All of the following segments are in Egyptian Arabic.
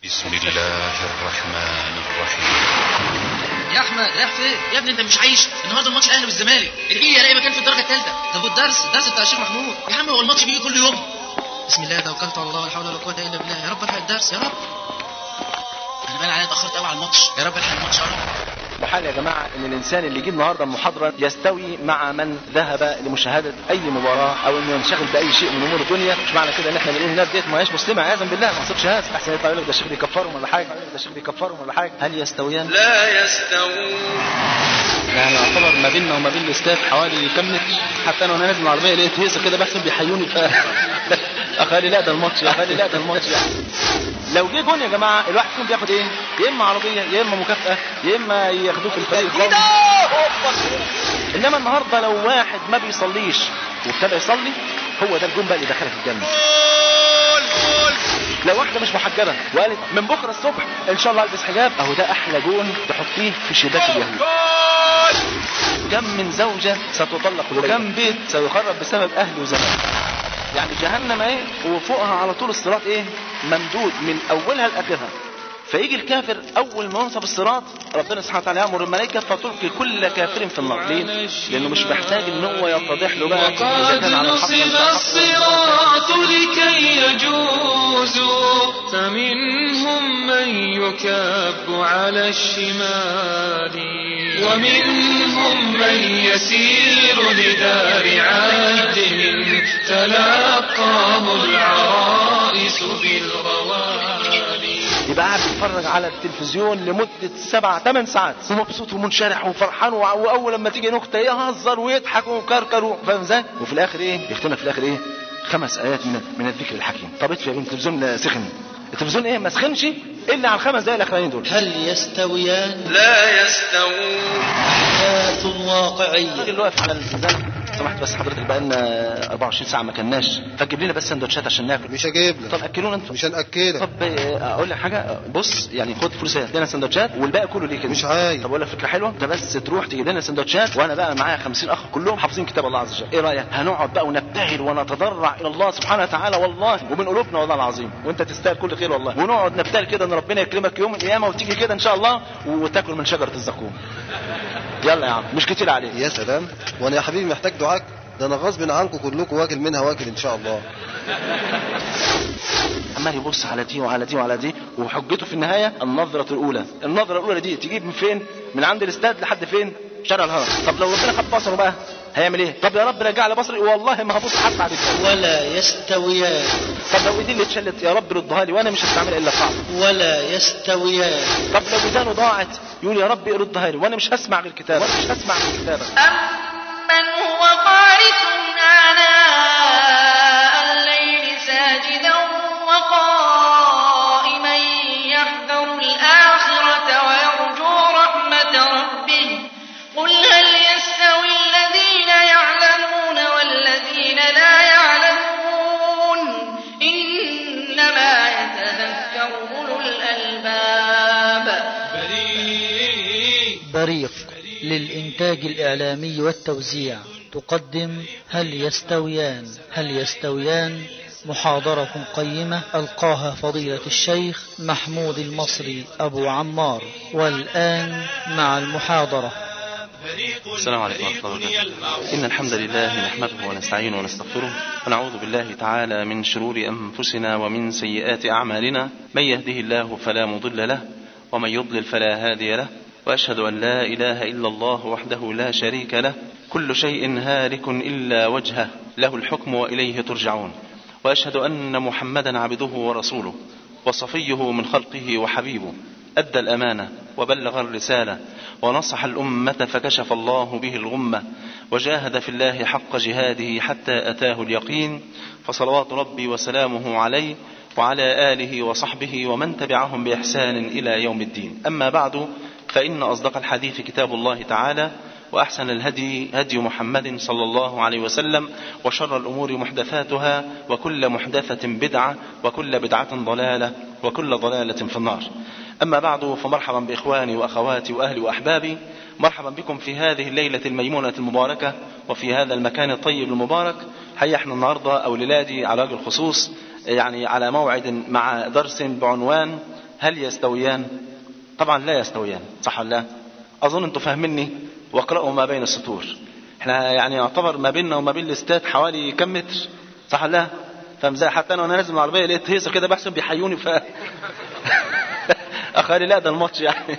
بسم الله الرحمن الرحيم يا احمد رايح فين يا ابني انت مش عايش النهارده الماتش الاهلي والزمالك ادعي لي الاقي مكان في الدرجه الثالثه طب والدرس الدرس بتاع الشيخ محمود يا عم هو الماتش بيجي كل يوم بسم الله توكلت على الله ولا حول ولا قوه الا بالله يا رب الحق الدرس يا رب انا بقى عليا اتاخرت قوي على الماتش يا رب الحق الماتش يا رب محال يا جماعة ان الانسان اللي يجيب النهارده المحاضرة يستوي مع من ذهب لمشاهدة اي مباراة او انه ينشغل باي شيء من امور الدنيا مش معنى كده ان احنا بنقول الناس ديت ما هيش مسلمة عياذا بالله ما اقصدش هذا احسن يطلع يقول لك ده الشيخ بيكفرهم ولا حاجة ده الشيخ بيكفرهم ولا حاجة هل يستويان؟ لا يستوون يعني يعتبر ما بيننا وما بين الاستاد حوالي كم متر حتى انا وانا نازل من العربيه لقيت هيصه كده بحسب بيحيوني ف اخالي لا ده الماتش يا اخالي لا ده الماتش يعني لو جه جون يا جماعه الواحد فيهم بياخد ايه؟ يا اما عربيه يا اما مكافاه يا اما ياخدوه في الفريق القومي انما النهارده لو واحد ما بيصليش وابتدى يصلي هو ده الجون بقى اللي دخلك الجنه لو واحده مش محجبه وقالت من بكره الصبح ان شاء الله البس حجاب اهو ده احلى جون تحطيه في شباك اليهود كم من زوجة ستطلق وكم بيت سيخرب بسبب أهل وزمان يعني جهنم ايه وفوقها على طول الصراط ايه ممدود من أولها لآخرها فيجي الكافر أول ما ينصب الصراط ربنا سبحانه وتعالى يأمر الملائكة فتلقي كل كافر في النار ليه؟ لأنه مش محتاج إن هو يتضح له بقى إذا وقد كان على الحق نصب ولا على الحق. الصراط لكي يجوزوا فمنهم من يكب على الشمال ومنهم من يسير لدار عدل تلقاه العرائس بالغوالي يبقى قاعد بيتفرج على التلفزيون لمدة سبع ثمان ساعات ومبسوط ومنشرح وفرحان وع- وأول لما تيجي نكتة يهزر ويضحك ويكركر و- فاهم ازاي؟ وفي الآخر إيه؟ يختمها في الآخر إيه؟ خمس آيات من من الذكر الحكيم طب اطفي يا بنت التلفزيون سخن التلفزيون إيه؟ ما سخنش إلا على الخمس دقايق الأخرانيين دول هل يستويان لا يستوون حياة واقعية اللي واقف على الزنقة سمحت بس حضرتك بقى لنا 24 ساعة ما كناش فتجيب لنا بس سندوتشات عشان ناكل مش هجيب لك طب أكلونا أنتوا مش هنأكلك طب آه، اقول لك حاجه بص يعني خد فلوس ادينا سندوتشات والباقي كله ليك انت. مش عايز. طب اقول لك فكره حلوه انت بس تروح تجيب لنا سندوتشات وانا بقى معايا 50 اخ كلهم حافظين كتاب الله عز وجل ايه رايك هنقعد بقى ونبتهل ونتضرع الى الله سبحانه وتعالى والله ومن قلوبنا والله العظيم وانت تستاهل كل خير والله ونقعد نبتهل كده ان ربنا يكرمك يوم القيامه وتيجي كده ان شاء الله وتاكل من شجره الزقوم يلا يا عم مش كتير عليك يا سلام وانا يا حبيبي محتاج دعاك ده انا غصب عنكم كلكم واكل منها واكل ان شاء الله عمال يبص على دي وعلى دي وعلى دي وحجته في النهايه النظره الاولى النظره الاولى دي تجيب من فين من عند الاستاد لحد فين شارع الهرم طب لو ربنا خد بصره بقى هيعمل ايه طب يا رب رجع لي بصري والله ما هبص حتى على الكتاب ولا يستويان طب لو ايدي اللي اتشلت يا رب ردها لي وانا مش هستعملها الا صعب ولا يستويان طب لو ودانه ضاعت يقول يا رب ردها لي وانا مش هسمع غير كتابك وانا مش هسمع غير كتابك أمن هو قانت آناء الليل ساجدا وقائما يحذر الآخرة ويرجو رحمة ربه قل هل يستوي الذين يعلمون والذين لا يعلمون إنما يتذكر أولو الألباب بريق للإنتاج الإعلامي والتوزيع تقدم هل يستويان هل يستويان محاضرة قيمة ألقاها فضيلة الشيخ محمود المصري أبو عمار والآن مع المحاضرة السلام عليكم ورحمة الله وبركاته إن الحمد لله نحمده ونستعينه ونستغفره ونعوذ بالله تعالى من شرور أنفسنا ومن سيئات أعمالنا من يهده الله فلا مضل له ومن يضلل فلا هادي له وأشهد أن لا إله إلا الله وحده لا شريك له كل شيء هالك إلا وجهه له الحكم وإليه ترجعون وأشهد أن محمدا عبده ورسوله وصفيه من خلقه وحبيبه أدى الأمانة وبلغ الرسالة ونصح الأمة فكشف الله به الغمة وجاهد في الله حق جهاده حتى أتاه اليقين فصلوات ربي وسلامه عليه وعلى آله وصحبه ومن تبعهم بإحسان إلى يوم الدين أما بعد فإن أصدق الحديث كتاب الله تعالى وأحسن الهدي هدي محمد صلى الله عليه وسلم وشر الأمور محدثاتها وكل محدثة بدعة وكل بدعة ضلالة وكل ضلالة في النار أما بعد فمرحبا بإخواني وأخواتي وأهلي وأحبابي مرحبا بكم في هذه الليلة الميمونة المباركة وفي هذا المكان الطيب المبارك حقيقة احنا النهاردة أو ليلادي على وجه الخصوص يعني على موعد مع درس بعنوان هل يستويان طبعا لا يستويان صح ولا لا اظن انتوا فاهميني واقرأوا ما بين السطور احنا يعني يعتبر ما بيننا وما بين الاستاد حوالي كم متر صح ولا لا فاهم ازاي حتى انا وانا نازل من العربيه لقيت هيصه كده بحسب بيحيوني ف اخالي لا ده الماتش يعني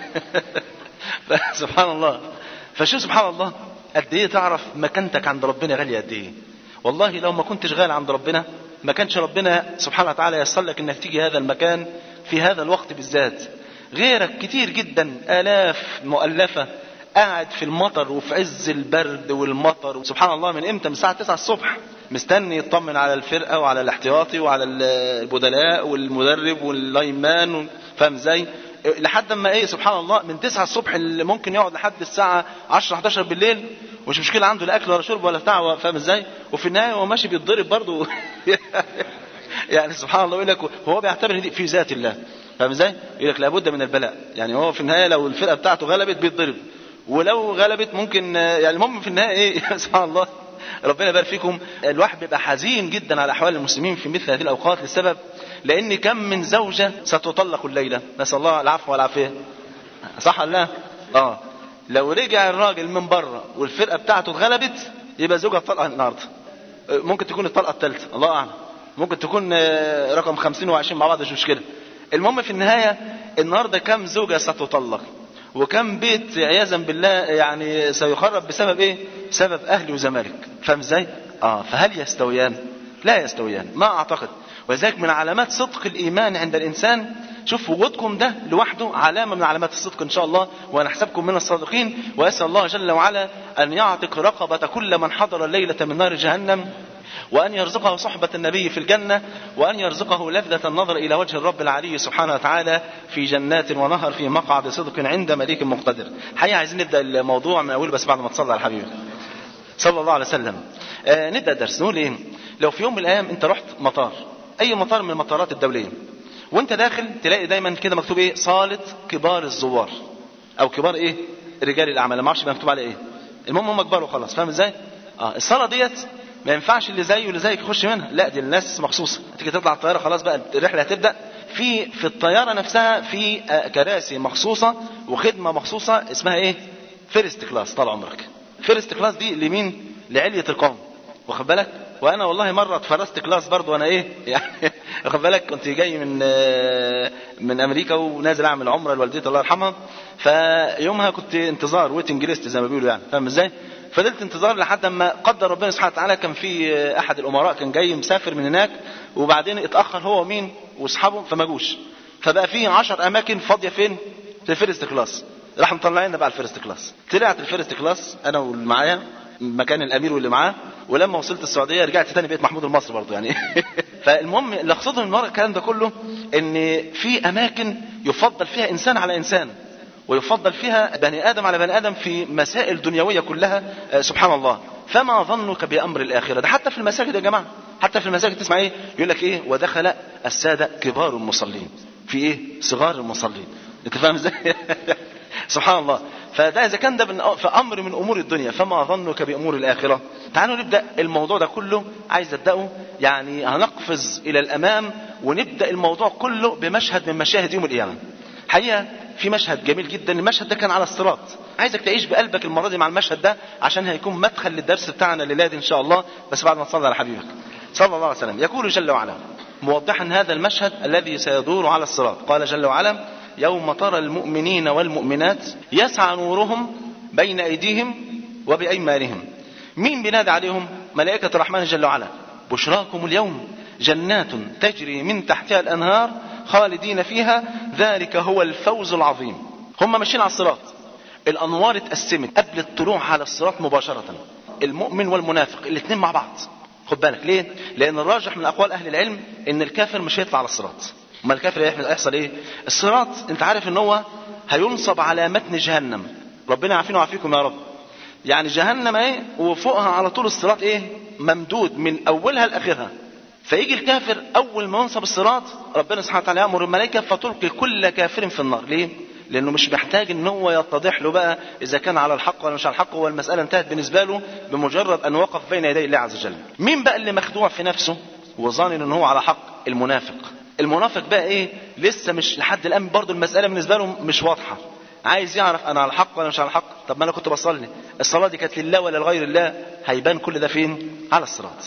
سبحان الله فشو سبحان الله قد ايه تعرف مكانتك عند ربنا غاليه قد ايه والله لو ما كنتش غالي عند ربنا ما كانش ربنا سبحانه وتعالى ييسر لك انك تيجي هذا المكان في هذا الوقت بالذات غيرك كتير جدا الاف مؤلفه قاعد في المطر وفي عز البرد والمطر سبحان الله من امتى من الساعه 9 الصبح مستني يطمن على الفرقه وعلى الاحتياطي وعلى البدلاء والمدرب واللايمان فاهم ازاي لحد ما ايه سبحان الله من 9 الصبح اللي ممكن يقعد لحد الساعه 10 11 بالليل مش مشكله عنده لا اكل ولا شرب ولا بتاع فاهم ازاي وفي النهايه هو ماشي بيتضرب برضه يعني سبحان الله يقول لك هو بيعتبر دي في ذات الله فاهم ازاي يقول لك لابد من البلاء يعني هو في النهايه لو الفرقه بتاعته غلبت بيتضرب ولو غلبت ممكن يعني المهم في النهايه ايه سبحان الله ربنا يبارك فيكم الواحد بيبقى حزين جدا على احوال المسلمين في مثل هذه الاوقات لسبب لان كم من زوجه ستطلق الليله نسال الله العفو والعافيه صح ولا لا اه لو رجع الراجل من بره والفرقه بتاعته اتغلبت يبقى زوجها اتطلق النهارده ممكن تكون الطلقه الثالثه الله اعلم ممكن تكون رقم 50 و20 مع بعض مش مشكله المهم في النهايه النهارده كم زوجه ستطلق وكم بيت عياذا بالله يعني سيخرب بسبب ايه سبب اهل وزمالك فاهم ازاي اه فهل يستويان لا يستويان ما اعتقد ولذلك من علامات صدق الايمان عند الانسان شوف وجودكم ده لوحده علامة من علامات الصدق إن شاء الله ونحسبكم من الصادقين وأسأل الله جل وعلا أن يعتق رقبة كل من حضر الليلة من نار جهنم وأن يرزقه صحبة النبي في الجنة وأن يرزقه لذة النظر إلى وجه الرب العلي سبحانه وتعالى في جنات ونهر في مقعد صدق عند مليك مقتدر حقيقة عايزين نبدأ الموضوع من أوله بس بعد ما تصلي على حبيبك صلى الله عليه وسلم آه نبدأ درس نقول إيه لو في يوم من الأيام أنت رحت مطار أي مطار من المطارات الدولية وانت داخل تلاقي دايما كده مكتوب ايه صالة كبار الزوار او كبار ايه رجال الاعمال ما اعرفش مكتوب عليه ايه المهم هم كبار وخلاص فاهم ازاي اه الصاله ديت ما ينفعش اللي زيه واللي زيك يخش منها لا دي الناس مخصوصه تيجي تطلع الطياره خلاص بقى الرحله هتبدا في في الطياره نفسها في كراسي مخصوصه وخدمه مخصوصه اسمها ايه فيرست كلاس طال عمرك فيرست كلاس دي لمين لعليه القوم واخد بالك وانا والله مره اتفرست كلاس برضه وانا ايه يعني واخد بالك كنت جاي من من امريكا ونازل اعمل عمره لوالدتي الله يرحمها فيومها كنت انتظار ويتنج ليست زي ما بيقولوا يعني فاهم ازاي فضلت انتظار لحد ما قدر ربنا سبحانه وتعالى كان في احد الامراء كان جاي مسافر من هناك وبعدين اتاخر هو ومين واصحابه فما جوش فبقى في 10 اماكن فاضيه فين في الفيرست كلاس راح مطلعينا بقى الفيرست كلاس طلعت الفيرست كلاس انا واللي معايا مكان الامير واللي معاه ولما وصلت السعوديه رجعت تاني بقيت محمود المصري برضه يعني فالمهم اللي اقصده من ورا الكلام ده كله ان في اماكن يفضل فيها انسان على انسان ويفضل فيها بني ادم على بني ادم في مسائل دنيويه كلها سبحان الله فما ظنك بامر الاخره ده حتى في المساجد يا جماعه حتى في المساجد تسمع ايه يقول لك ايه ودخل الساده كبار المصلين في ايه صغار المصلين انت فاهم ازاي سبحان الله فده اذا كان ده في امر من امور الدنيا فما ظنك بامور الاخره تعالوا نبدا الموضوع ده كله عايز ابداه يعني هنقفز الى الامام ونبدا الموضوع كله بمشهد من مشاهد يوم القيامه حقيقه في مشهد جميل جدا المشهد ده كان على الصراط عايزك تعيش بقلبك المره دي مع المشهد ده عشان هيكون مدخل للدرس بتاعنا الليله دي ان شاء الله بس بعد ما تصلي على حبيبك صلى الله عليه وسلم يقول جل وعلا موضحا هذا المشهد الذي سيدور على الصراط قال جل وعلا يوم ترى المؤمنين والمؤمنات يسعى نورهم بين أيديهم وبأيمانهم مين بينادي عليهم ملائكة الرحمن جل وعلا بشراكم اليوم جنات تجري من تحتها الأنهار خالدين فيها ذلك هو الفوز العظيم هم ماشيين على الصراط الأنوار اتقسمت قبل الطلوع على الصراط مباشرة المؤمن والمنافق الاثنين مع بعض خد بالك ليه لأن الراجح من أقوال أهل العلم إن الكافر مش هيطلع على الصراط ما الكافر هيحصل ايه الصراط انت عارف ان هو هينصب على متن جهنم ربنا يعافينا ويعافيكم يا رب يعني جهنم ايه وفوقها على طول الصراط ايه ممدود من اولها لاخرها فيجي الكافر اول ما ينصب الصراط ربنا سبحانه وتعالى يامر الملائكه فتلقي كل كافر في النار ليه لانه مش محتاج ان هو يتضح له بقى اذا كان على الحق ولا مش على الحق هو المساله انتهت بالنسبه له بمجرد ان وقف بين يدي الله عز وجل مين بقى اللي مخدوع في نفسه وظان ان هو على حق المنافق المنافق بقى ايه لسه مش لحد الان برضه المساله بالنسبه له مش واضحه عايز يعرف انا على الحق ولا مش على الحق طب ما انا كنت بصلي الصلاه دي كانت لله ولا لغير الله هيبان كل ده فين على الصراط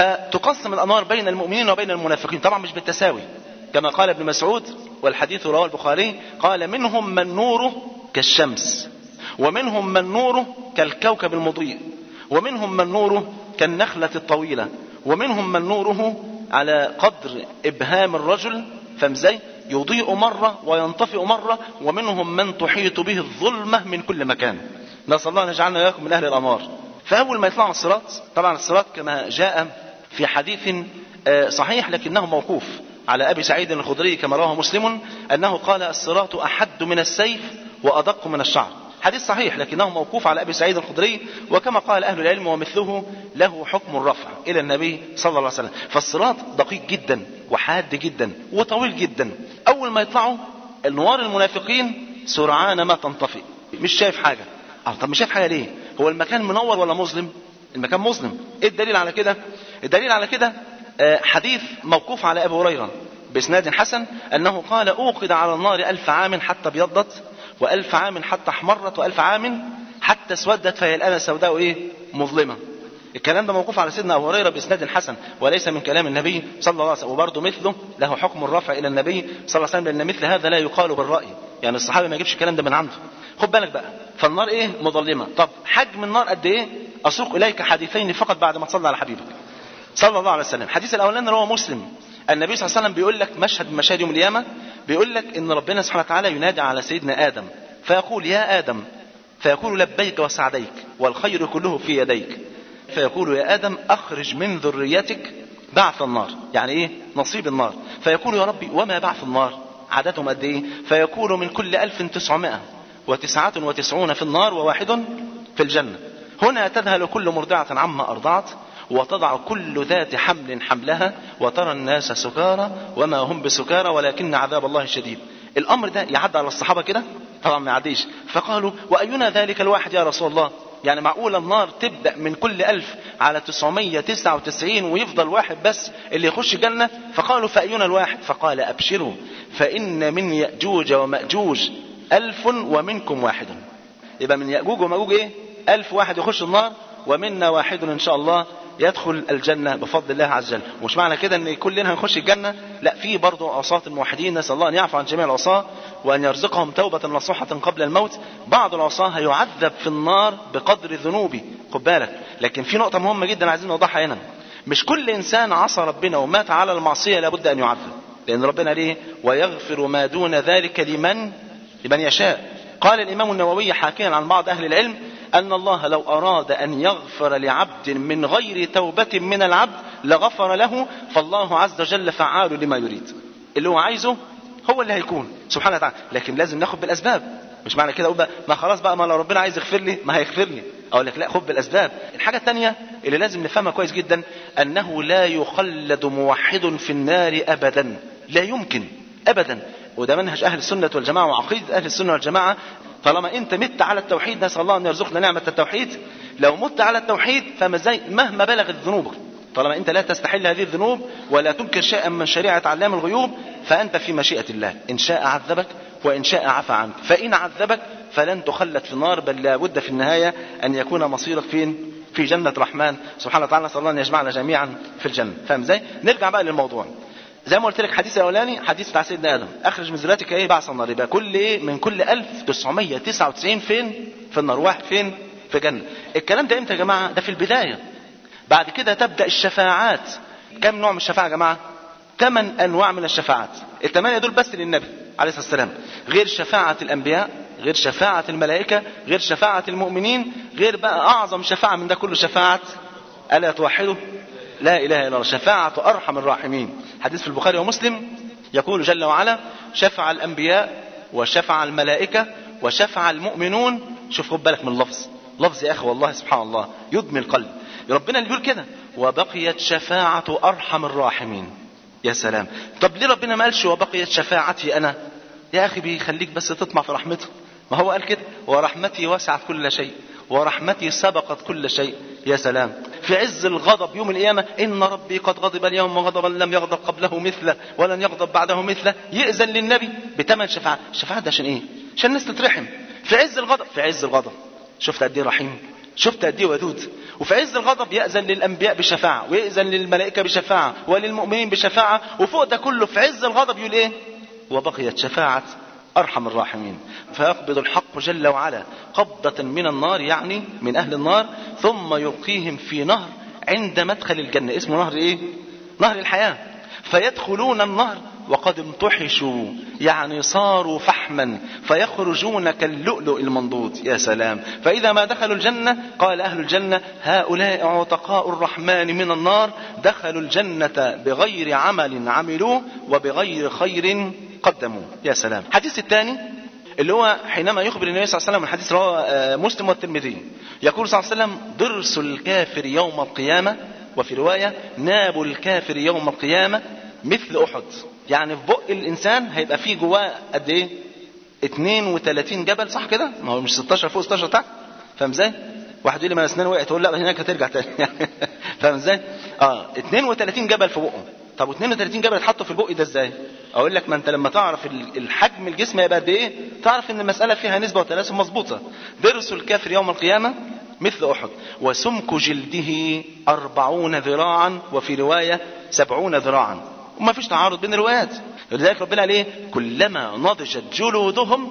فتقسم الانوار بين المؤمنين وبين المنافقين طبعا مش بالتساوي كما قال ابن مسعود والحديث رواه البخاري قال منهم من نوره كالشمس ومنهم من نوره كالكوكب المضيء ومنهم من نوره كالنخلة الطويلة ومنهم من نوره على قدر إبهام الرجل فمزي يضيء مرة وينطفئ مرة ومنهم من تحيط به الظلمة من كل مكان نسأل الله أن يجعلنا إياكم من أهل الأنوار فأول ما يطلعوا الصراط طبعا الصراط كما جاء في حديث آه، صحيح لكنه موقوف على أبي سعيد الخدري كما رواه مسلم أنه قال الصراط أحد من السيف وأدق من الشعر حديث صحيح لكنه موقوف على أبي سعيد الخدري وكما قال أهل العلم ومثله له حكم الرفع إلى النبي صلى الله عليه وسلم فالصراط دقيق جدا وحاد جدا وطويل جدا أول ما يطلعوا أنوار المنافقين سرعان ما تنطفئ مش شايف حاجة أه طب مش شايف حاجة ليه هو المكان منور ولا مظلم المكان مظلم ايه الدليل على كده الدليل على كده آه، حديث موقوف على ابي هريره باسناد حسن انه قال اوقد على النار الف عام حتى ابيضت والف عام حتى احمرت والف عام حتى اسودت فهي الان سوداء ايه مظلمه الكلام ده موقوف على سيدنا ابو هريره باسناد حسن وليس من كلام النبي صلى الله عليه وسلم وبرضه مثله له حكم الرفع الى النبي صلى الله عليه وسلم لان مثل هذا لا يقال بالراي يعني الصحابي ما يجيبش الكلام ده من عنده خد بالك بقى فالنار ايه مظلمه طب حجم النار قد ايه اسوق اليك حديثين فقط بعد ما تصلي على حبيبك صلى الله عليه وسلم الحديث الاولاني رواه مسلم النبي صلى الله عليه وسلم بيقول لك مشهد من مشاهد يوم القيامه بيقول لك ان ربنا سبحانه وتعالى ينادي على سيدنا ادم فيقول يا ادم فيقول لبيك وسعديك والخير كله في يديك فيقول يا ادم اخرج من ذريتك بعث النار يعني ايه نصيب النار فيقول يا ربي وما بعث النار عددهم قد ايه فيقول من كل ألف تسعمائة وتسعة وتسعون في النار وواحد في الجنة هنا تذهل كل مرضعة عما أرضعت وتضع كل ذات حمل حملها وترى الناس سكارى وما هم بسكارى ولكن عذاب الله شديد الأمر ده يعدى على الصحابة كده طبعا ما يعديش فقالوا وأينا ذلك الواحد يا رسول الله يعني معقول النار تبدأ من كل ألف على 999 ويفضل واحد بس اللي يخش الجنة فقالوا فأينا الواحد فقال أبشروا فإن من يأجوج ومأجوج ألف ومنكم واحد يبقى من يأجوج ومأجوج إيه ألف واحد يخش النار ومنا واحد إن شاء الله يدخل الجنة بفضل الله عز وجل ومش معنى كده ان كلنا هنخش الجنة لا في برضه عصاة الموحدين نسأل الله ان يعفو عن جميع العصاة وان يرزقهم توبة نصوحة قبل الموت بعض العصاة هيعذب في النار بقدر ذنوبه خد بالك لكن في نقطة مهمة جدا عايزين نوضحها هنا مش كل انسان عصى ربنا ومات على المعصية لابد ان يعذب لان ربنا ليه ويغفر ما دون ذلك لمن لمن يشاء قال الامام النووي حاكيا عن بعض اهل العلم أن الله لو أراد أن يغفر لعبد من غير توبة من العبد لغفر له فالله عز وجل فعال لما يريد اللي هو عايزه هو اللي هيكون سبحانه وتعالى لكن لازم ناخد بالأسباب مش معنى كده أقول بقى ما خلاص بقى ما لو ربنا عايز يغفر لي ما هيغفر لي أقول لك لا خد بالأسباب الحاجة الثانية اللي لازم نفهمها كويس جدا أنه لا يخلد موحد في النار أبدا لا يمكن أبدا وده منهج أهل السنة والجماعة وعقيدة أهل السنة والجماعة طالما انت مت على التوحيد نسال الله ان يرزقنا نعمه التوحيد لو مت على التوحيد فما زي مهما بلغت ذنوبك طالما انت لا تستحل هذه الذنوب ولا تنكر شيئا من شريعه علام الغيوب فانت في مشيئه الله ان شاء عذبك وان شاء عفى عنك فان عذبك فلن تخلد في النار بل لابد في النهايه ان يكون مصيرك فين في جنة الرحمن سبحانه وتعالى نسأل الله أن يجمعنا جميعا في الجنة فاهم ازاي؟ نرجع بقى للموضوع زي ما قلت لك الحديث الاولاني حديث بتاع سيدنا ادم اخرج من ذريتك ايه بعث النار يبقى كل ايه من كل 1999 فين في النار واحد فين في جنه الكلام ده امتى يا جماعه ده في البدايه بعد كده تبدا الشفاعات كم نوع من الشفاعه يا جماعه ثمان انواع من الشفاعات الثمانيه دول بس للنبي عليه الصلاه والسلام غير شفاعه الانبياء غير شفاعه الملائكه غير شفاعه المؤمنين غير بقى اعظم شفاعه من ده كله شفاعه الا توحدوا لا اله الا الله شفاعه ارحم الراحمين حديث في البخاري ومسلم يقول جل وعلا شفع الانبياء وشفع الملائكه وشفع المؤمنون شوف خد بالك من اللفظ لفظ يا اخي والله سبحان الله يدمي القلب ربنا اللي بيقول كده وبقيت شفاعه ارحم الراحمين يا سلام طب ليه ربنا ما قالش وبقيت شفاعتي انا يا اخي بيخليك بس تطمع في رحمته ما هو قال كده ورحمتي وسعت كل شيء ورحمتي سبقت كل شيء يا سلام في عز الغضب يوم القيامة إن ربي قد غضب اليوم غضبا لم يغضب قبله مثله ولن يغضب بعده مثله يأذن للنبي بثمن شفاعة الشفاعة ده عشان إيه عشان الناس تترحم في عز الغضب في عز الغضب شفت قد ايه رحيم شفت قد ايه ودود وفي عز الغضب يأذن للأنبياء بشفاعة ويأذن للملائكة بشفاعة وللمؤمنين بشفاعة وفوق ده كله في عز الغضب يقول ايه وبقيت شفاعة أرحم الراحمين فيقبض الحق جل وعلا قبضة من النار يعني من أهل النار ثم يلقيهم في نهر عند مدخل الجنة اسمه نهر ايه نهر الحياة فيدخلون النهر وقد امتحشوا يعني صاروا فحما فيخرجون كاللؤلؤ المنضود يا سلام فإذا ما دخلوا الجنة قال أهل الجنة هؤلاء عتقاء الرحمن من النار دخلوا الجنة بغير عمل عملوه وبغير خير قدموه يا سلام الحديث الثاني اللي هو حينما يخبر النبي صلى الله عليه وسلم الحديث رواه مسلم والترمذي يقول صلى الله عليه وسلم ضرس الكافر يوم القيامة وفي رواية ناب الكافر يوم القيامة مثل أحد يعني في بق الإنسان هيبقى فيه جواه قد إيه 32 جبل صح كده ما هو مش 16 فوق 16 تحت فاهم ازاي واحد يقول لي ما اسنان وقعت اقول لا هناك هترجع تاني فاهم ازاي اه 32 جبل في بقه طب و32 جبل اتحطوا في البق ده ازاي اقول لك ما انت لما تعرف الحجم الجسم هيبقى قد ايه تعرف ان المساله فيها نسبه وتناسب مظبوطه درس الكافر يوم القيامه مثل أحد وسمك جلده أربعون ذراعا وفي رواية سبعون ذراعا وما فيش تعارض بين الروايات لذلك ربنا قال ايه كلما نضجت جلودهم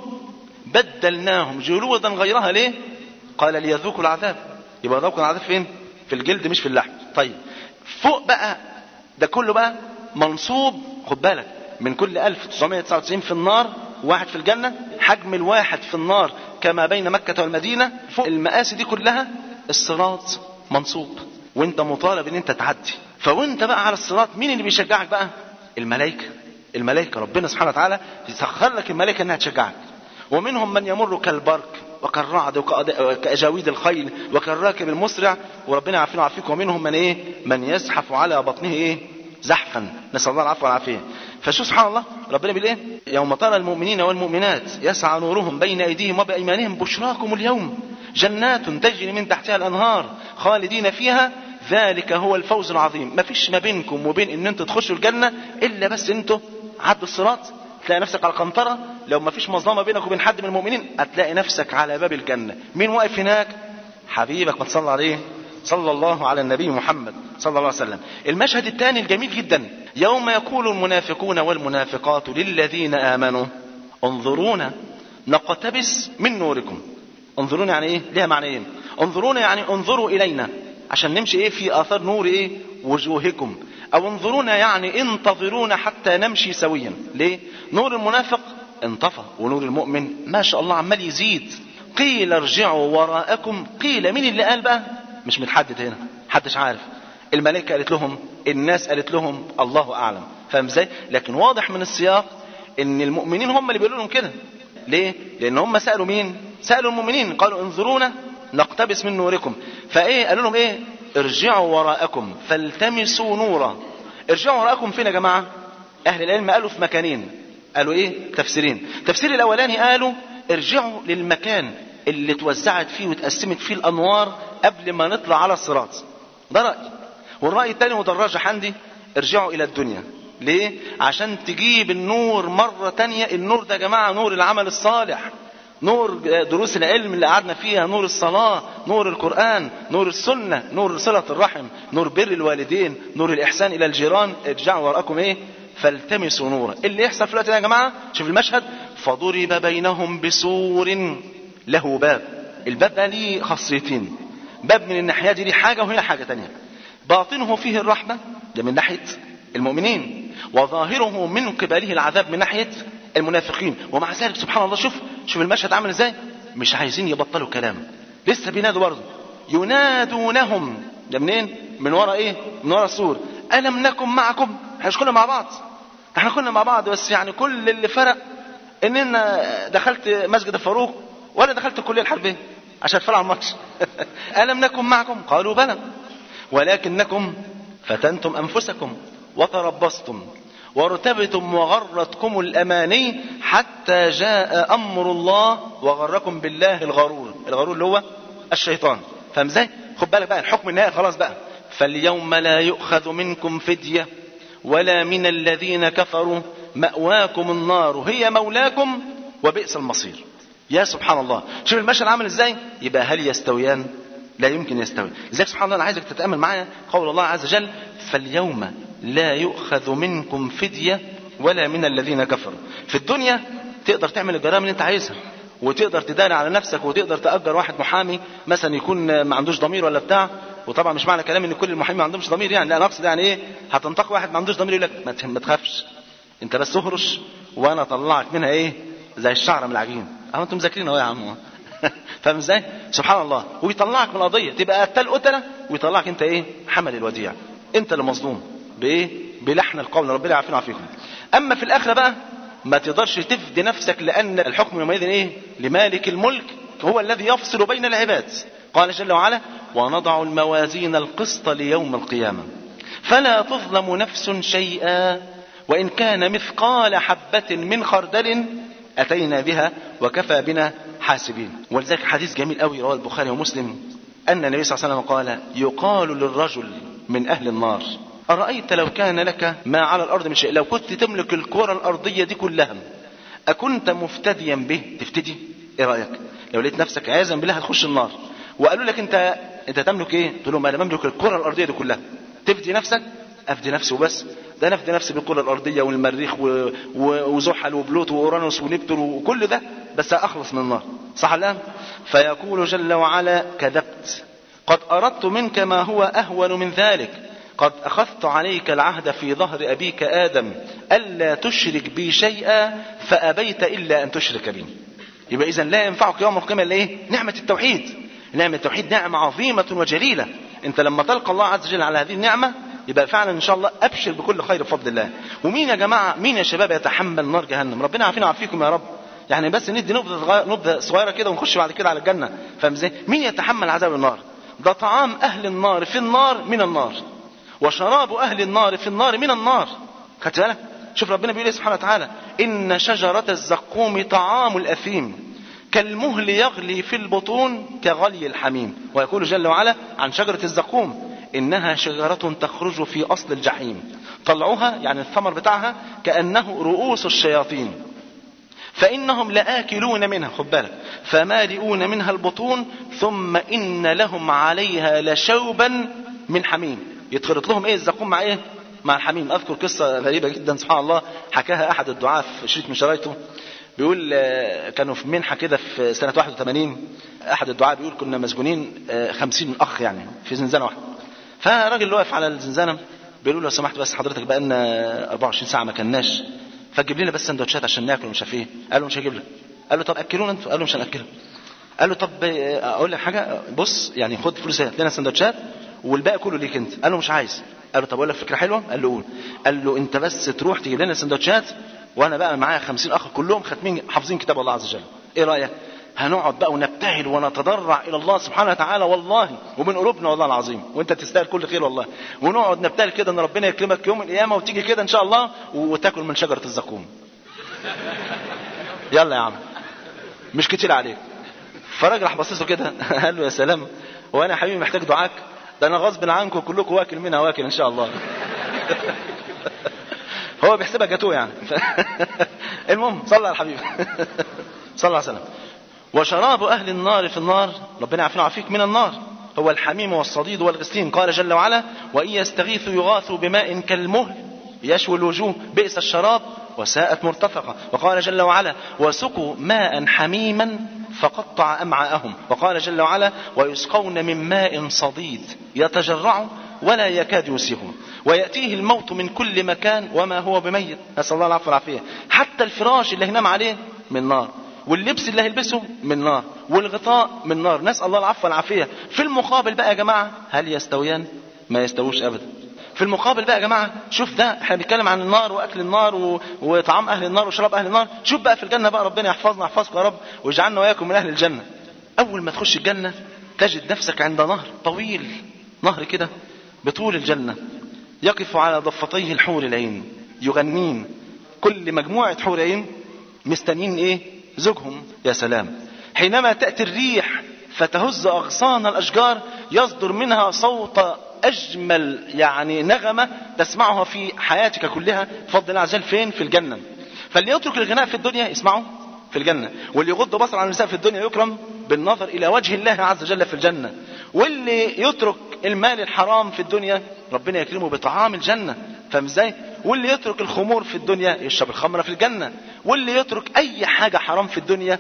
بدلناهم جلودا غيرها ليه قال ليذوقوا العذاب يبقى ذوقوا العذاب فين في الجلد مش في اللحم طيب فوق بقى ده كله بقى منصوب خد بالك من كل 1999 في النار واحد في الجنة حجم الواحد في النار كما بين مكة والمدينة فوق المآسي دي كلها الصراط منصوب وانت مطالب ان انت تعدي فوانت بقى على الصراط مين اللي بيشجعك بقى الملائكة الملائكة ربنا سبحانه وتعالى يسخر لك الملائكة انها تشجعك ومنهم من يمر كالبرق وكالرعد وكأجاويد الخيل وكالراكب المسرع وربنا يعافينا ويعافيكم ومنهم من ايه من يزحف على بطنه ايه زحفا نسأل الله العفو والعافية فشو سبحان الله ربنا بيقول ايه يوم ترى المؤمنين والمؤمنات يسعى نورهم بين ايديهم وبايمانهم بشراكم اليوم جنات تجري من تحتها الانهار خالدين فيها ذلك هو الفوز العظيم ما فيش ما بينكم وبين ان انتوا تخشوا الجنه الا بس انتوا عدوا الصراط تلاقي نفسك على القنطرة لو ما فيش مظلمة بينك وبين حد من المؤمنين هتلاقي نفسك على باب الجنة مين واقف هناك حبيبك ما تصلى عليه صلى الله على النبي محمد صلى الله عليه وسلم المشهد الثاني الجميل جدا يوم يقول المنافقون والمنافقات للذين آمنوا انظرونا نقتبس من نوركم انظرونا يعني ايه ليها معنى ايه انظرونا يعني انظروا الينا عشان نمشي ايه في اثار نور ايه وجوهكم او انظرونا يعني انتظرونا حتى نمشي سويا ليه نور المنافق انطفى ونور المؤمن ما شاء الله عمال يزيد قيل ارجعوا وراءكم قيل مين اللي قال بقى مش متحدد هنا محدش عارف الملائكة قالت لهم الناس قالت لهم الله أعلم فاهم ازاي لكن واضح من السياق ان المؤمنين هم اللي بيقولوا لهم كده ليه لان هم سألوا مين سألوا المؤمنين قالوا انظرونا نقتبس من نوركم فايه قالوا لهم ايه ارجعوا وراءكم فالتمسوا نورا ارجعوا وراءكم فين يا جماعة اهل العلم قالوا في مكانين قالوا ايه تفسيرين التفسير الاولاني قالوا ارجعوا للمكان اللي توزعت فيه وتقسمت فيه الانوار قبل ما نطلع على الصراط ده رأي والرأي الثاني وده الراجح عندي ارجعوا الى الدنيا ليه عشان تجيب النور مرة تانية النور ده يا جماعة نور العمل الصالح نور دروس العلم اللي قعدنا فيها نور الصلاة نور القرآن نور السنة نور صلة الرحم نور بر الوالدين نور الإحسان إلى الجيران ارجعوا وراءكم إيه فالتمسوا نورا اللي يحصل في الوقت ده يا جماعة شوف المشهد فضرب بينهم بسور له باب الباب ده ليه خاصيتين باب من الناحية دي ليه حاجة وهنا حاجة تانية باطنه فيه الرحمة ده من ناحية المؤمنين وظاهره من قبله العذاب من ناحية المنافقين ومع ذلك سبحان الله شوف شوف المشهد عامل ازاي مش عايزين يبطلوا كلام لسه بينادوا برضه ينادونهم ده منين من ورا ايه من ورا السور الم نكن معكم احنا مش كنا مع بعض احنا كنا مع بعض بس يعني كل اللي فرق ان انا دخلت مسجد الفاروق ولا دخلت الكليه الحربيه عشان اتفرج على الماتش الم نكن معكم قالوا بلى ولكنكم فتنتم انفسكم وتربصتم وارتبتم وغرتكم الاماني حتى جاء امر الله وغركم بالله الغرور الغرور اللي هو الشيطان فاهم ازاي خد بالك بقى الحكم النهائي خلاص بقى فاليوم لا يؤخذ منكم فدية ولا من الذين كفروا مأواكم النار هي مولاكم وبئس المصير يا سبحان الله شوف المشهد عامل ازاي يبقى هل يستويان لا يمكن يستوي لذلك سبحان الله انا عايزك تتامل معايا قول الله عز وجل فاليوم لا يؤخذ منكم فديه ولا من الذين كفروا في الدنيا تقدر تعمل الجرائم اللي انت عايزها وتقدر تداري على نفسك وتقدر تأجر واحد محامي مثلا يكون ما عندوش ضمير ولا بتاع وطبعا مش معنى كلامي ان كل المحامين ما عندهمش ضمير يعني لا انا اقصد يعني ايه هتنطق واحد ما عندوش ضمير يقول لك ما ت- ما تخافش انت بس اهرش وانا اطلعك منها ايه زي الشعره من العجين اهو انتم مذاكرين اهو يا عم فاهم ازاي سبحان الله ويطلعك من القضيه تبقى قتال قتله ويطلعك انت ايه حمل الوديع انت اللي مظلوم بايه بلحن القول ربنا يعافينا ويعافيكم اما في الاخره بقى ما تقدرش تفدي نفسك لان الحكم يومئذ ايه لمالك الملك هو الذي يفصل بين العباد قال جل وعلا ونضع الموازين القسط ليوم القيامه فلا تظلم نفس شيئا وان كان مثقال حبه من خردل اتينا بها وكفى بنا حاسبين ولذلك حديث جميل قوي رواه البخاري ومسلم ان النبي صلى الله عليه وسلم قال يقال للرجل من اهل النار ارايت لو كان لك ما على الارض من شيء لو كنت تملك الكره الارضيه دي كلها اكنت مفتديا به تفتدي ايه رايك لو لقيت نفسك عياذا بالله هتخش النار وقالوا لك انت انت تملك ايه تقول لهم انا بملك الكره الارضيه دي كلها تفدي نفسك افدي نفسي وبس ده انا افدي نفسي بالكره الارضيه والمريخ و... و... وزحل وبلوتو واورانوس ونبتون وكل ده بس اخلص من النار صح الان فيقول جل وعلا كذبت قد اردت منك ما هو اهون من ذلك قد اخذت عليك العهد في ظهر ابيك ادم الا تشرك بي شيئا فابيت الا ان تشرك بي يبقى اذا لا ينفعك يوم القيامه الا ايه نعمه التوحيد نعمه التوحيد نعمه عظيمه وجليله انت لما تلقى الله عز وجل على هذه النعمه يبقى فعلا ان شاء الله ابشر بكل خير بفضل الله ومين يا جماعه مين يا شباب يتحمل نار جهنم ربنا عافينا وعافيكم يا رب يعني بس ندي نبذه صغيرة- نبذه صغيره كده ونخش بعد كده على الجنه فاهم ازاي مين يتحمل عذاب النار ده طعام اهل النار في النار من النار وشراب اهل النار في النار من النار خدت بالك شوف ربنا بيقول ايه سبحانه وتعالى ان شجره الزقوم طعام الاثيم كالمهل يغلي في البطون كغلي الحميم ويقول جل وعلا عن شجرة الزقوم إنها شجرة تخرج في أصل الجحيم طلعها يعني الثمر بتاعها كأنه رؤوس الشياطين فإنهم لآكلون منها خد بالك فمالئون منها البطون ثم إن لهم عليها لشوبا من حميم يتخلط لهم ايه الزقوم مع ايه مع الحميم اذكر قصة غريبة جدا سبحان الله حكاها احد الدعاة في شريط من شرايطه بيقول آه، كانوا في منحة كده في سنة 81 احد الدعاة بيقول كنا مسجونين آه، 50 اخ يعني في زنزانة واحدة فراجل اللي واقف على الزنزانة بيقول له لو سمحت بس حضرتك بقى لنا 24 ساعة ما كناش فتجيب لنا بس سندوتشات عشان ناكل ومش عارف ايه قال له مش هجيب لك قال له طب اكلونا انتوا قال له مش هناكلك قال له طب آه، اقول لك حاجه بص يعني خد فلوس هات لنا سندوتشات والباقي كله ليك انت قال له مش عايز قال له طب اقول لك فكره حلوه قال له قول قال له انت بس تروح تجيب لنا سندوتشات وانا بقى معايا 50 اخ كلهم ختمين حافظين كتاب الله عز وجل ايه رايك هنقعد بقى ونبتهل ونتضرع الى الله سبحانه وتعالى والله ومن قلوبنا والله العظيم وانت تستاهل كل خير والله ونقعد نبتهل كده ان ربنا يكرمك يوم القيامه وتيجي كده ان شاء الله وتاكل من شجره الزقوم يلا يا عم مش كتير عليك فالراجل راح بصيصه كده قال له يا سلام هو انا يا حبيبي محتاج دعاك ده انا غصب عنكم كلكم واكل منها واكل ان شاء الله هو بيحسبها جاتوه يعني المهم صلى على الحبيب صلى الله عليه وسلم وشراب اهل النار في النار ربنا يعافينا ويعافيك من النار هو الحميم والصديد والغسلين قال جل وعلا وان يستغيثوا يغاثوا بماء كالمهل يشوي الوجوه بئس الشراب وساءت مرتفقة وقال جل وعلا وسقوا ماء حميما فقطع أمعاءهم وقال جل وعلا ويسقون من ماء صديد يتجرع ولا يكاد يسيغه ويأتيه الموت من كل مكان وما هو بميت نسأل الله العفو والعافية حتى الفراش اللي هينام عليه من نار واللبس اللي هيلبسه من نار والغطاء من نار نسأل الله العفو والعافية في المقابل بقى يا جماعة هل يستويان ما يستووش أبدا في المقابل بقى يا جماعة شوف ده احنا بنتكلم عن النار واكل النار و... وطعام اهل النار وشراب اهل النار شوف بقى في الجنة بقى ربنا يحفظنا يحفظكم يا رب ويجعلنا واياكم من اهل الجنة اول ما تخش الجنة تجد نفسك عند نهر طويل نهر كده بطول الجنة يقف على ضفتيه الحور العين يغنين كل مجموعة حور عين مستنين ايه زوجهم يا سلام حينما تأتي الريح فتهز أغصان الأشجار يصدر منها صوت أجمل يعني نغمة تسمعها في حياتك كلها بفضل الله عز وجل فين في الجنة فاللي يترك الغناء في الدنيا يسمعه في الجنة واللي يغض بصر عن النساء في الدنيا يكرم بالنظر إلى وجه الله عز وجل في الجنة واللي يترك المال الحرام في الدنيا ربنا يكرمه بطعام الجنة فاهم ازاي واللي يترك الخمور في الدنيا يشرب الخمر في الجنة واللي يترك أي حاجة حرام في الدنيا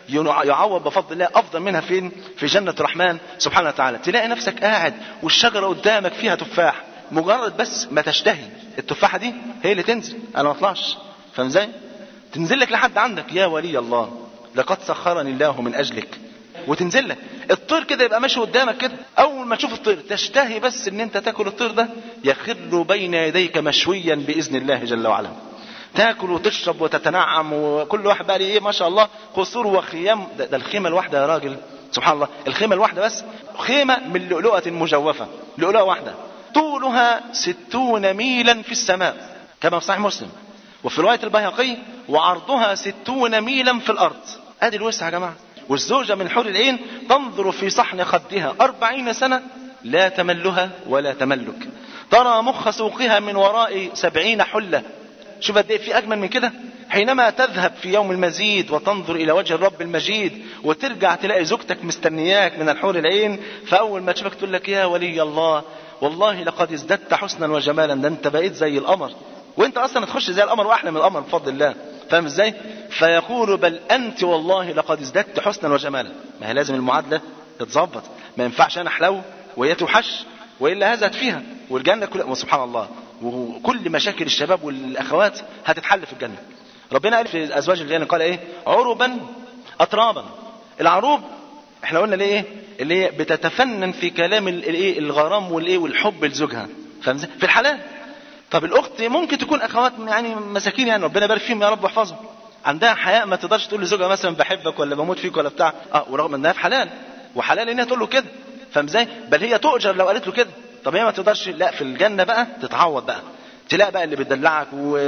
يعوض بفضل الله افضل منها فين في جنة الرحمن سبحانه وتعالى تلاقي نفسك قاعد والشجرة قدامك فيها تفاح مجرد بس ما تشتهي التفاحة دي هي اللي تنزل انا ما اطلعش فاهم ازاي تنزل لك لحد عندك يا ولي الله لقد سخرني الله من اجلك وتنزل لك الطير كده يبقى ماشي قدامك كده اول ما تشوف الطير تشتهي بس ان انت تاكل الطير ده يخر بين يديك مشويا باذن الله جل وعلا تاكل وتشرب وتتنعم وكل واحد بقى ليه ايه ما شاء الله قصور وخيام ده, ده الخيمه الواحده يا راجل سبحان الله الخيمه الواحده بس خيمه من لؤلؤه مجوفه لؤلؤه واحده طولها ستون ميلا في السماء كما في صحيح مسلم وفي روايه البيهقي وعرضها ستون ميلا في الارض ادي الوسع يا جماعه والزوجة من حور العين تنظر في صحن خدها أربعين سنة لا تملها ولا تملك ترى مخ سوقها من وراء سبعين حلة شوف قد ايه في اجمل من كده حينما تذهب في يوم المزيد وتنظر الى وجه الرب المجيد وترجع تلاقي زوجتك مستنياك من الحور العين فاول ما تشوفك تقول لك يا ولي الله والله لقد ازددت حسنا وجمالا ده انت بقيت زي القمر وانت اصلا تخش زي القمر واحلى من القمر بفضل الله فاهم ازاي فيقول بل انت والله لقد ازددت حسنا وجمالا ما هي لازم المعادله تتظبط ما ينفعش انا احلو وهي توحش والا هزت فيها والجنه كلها وسبحان الله وكل مشاكل الشباب والاخوات هتتحل في الجنه ربنا قال في ازواج الجنه قال ايه عربا اترابا العروب احنا قلنا ليه ايه اللي هي بتتفنن في كلام الايه الغرام والايه والحب لزوجها فاهم ازاي؟ في الحلال طب الاخت ممكن تكون اخوات يعني مساكين يعني ربنا يبارك فيهم يا رب واحفظهم عندها حياء ما تقدرش تقول لزوجها مثلا بحبك ولا بموت فيك ولا بتاع اه ورغم انها في حلال وحلال انها تقول له كده فاهم ازاي بل هي تؤجر لو قالت له كده طب هي ما تقدرش لا في الجنه بقى تتعوض بقى تلاقي بقى اللي بتدلعك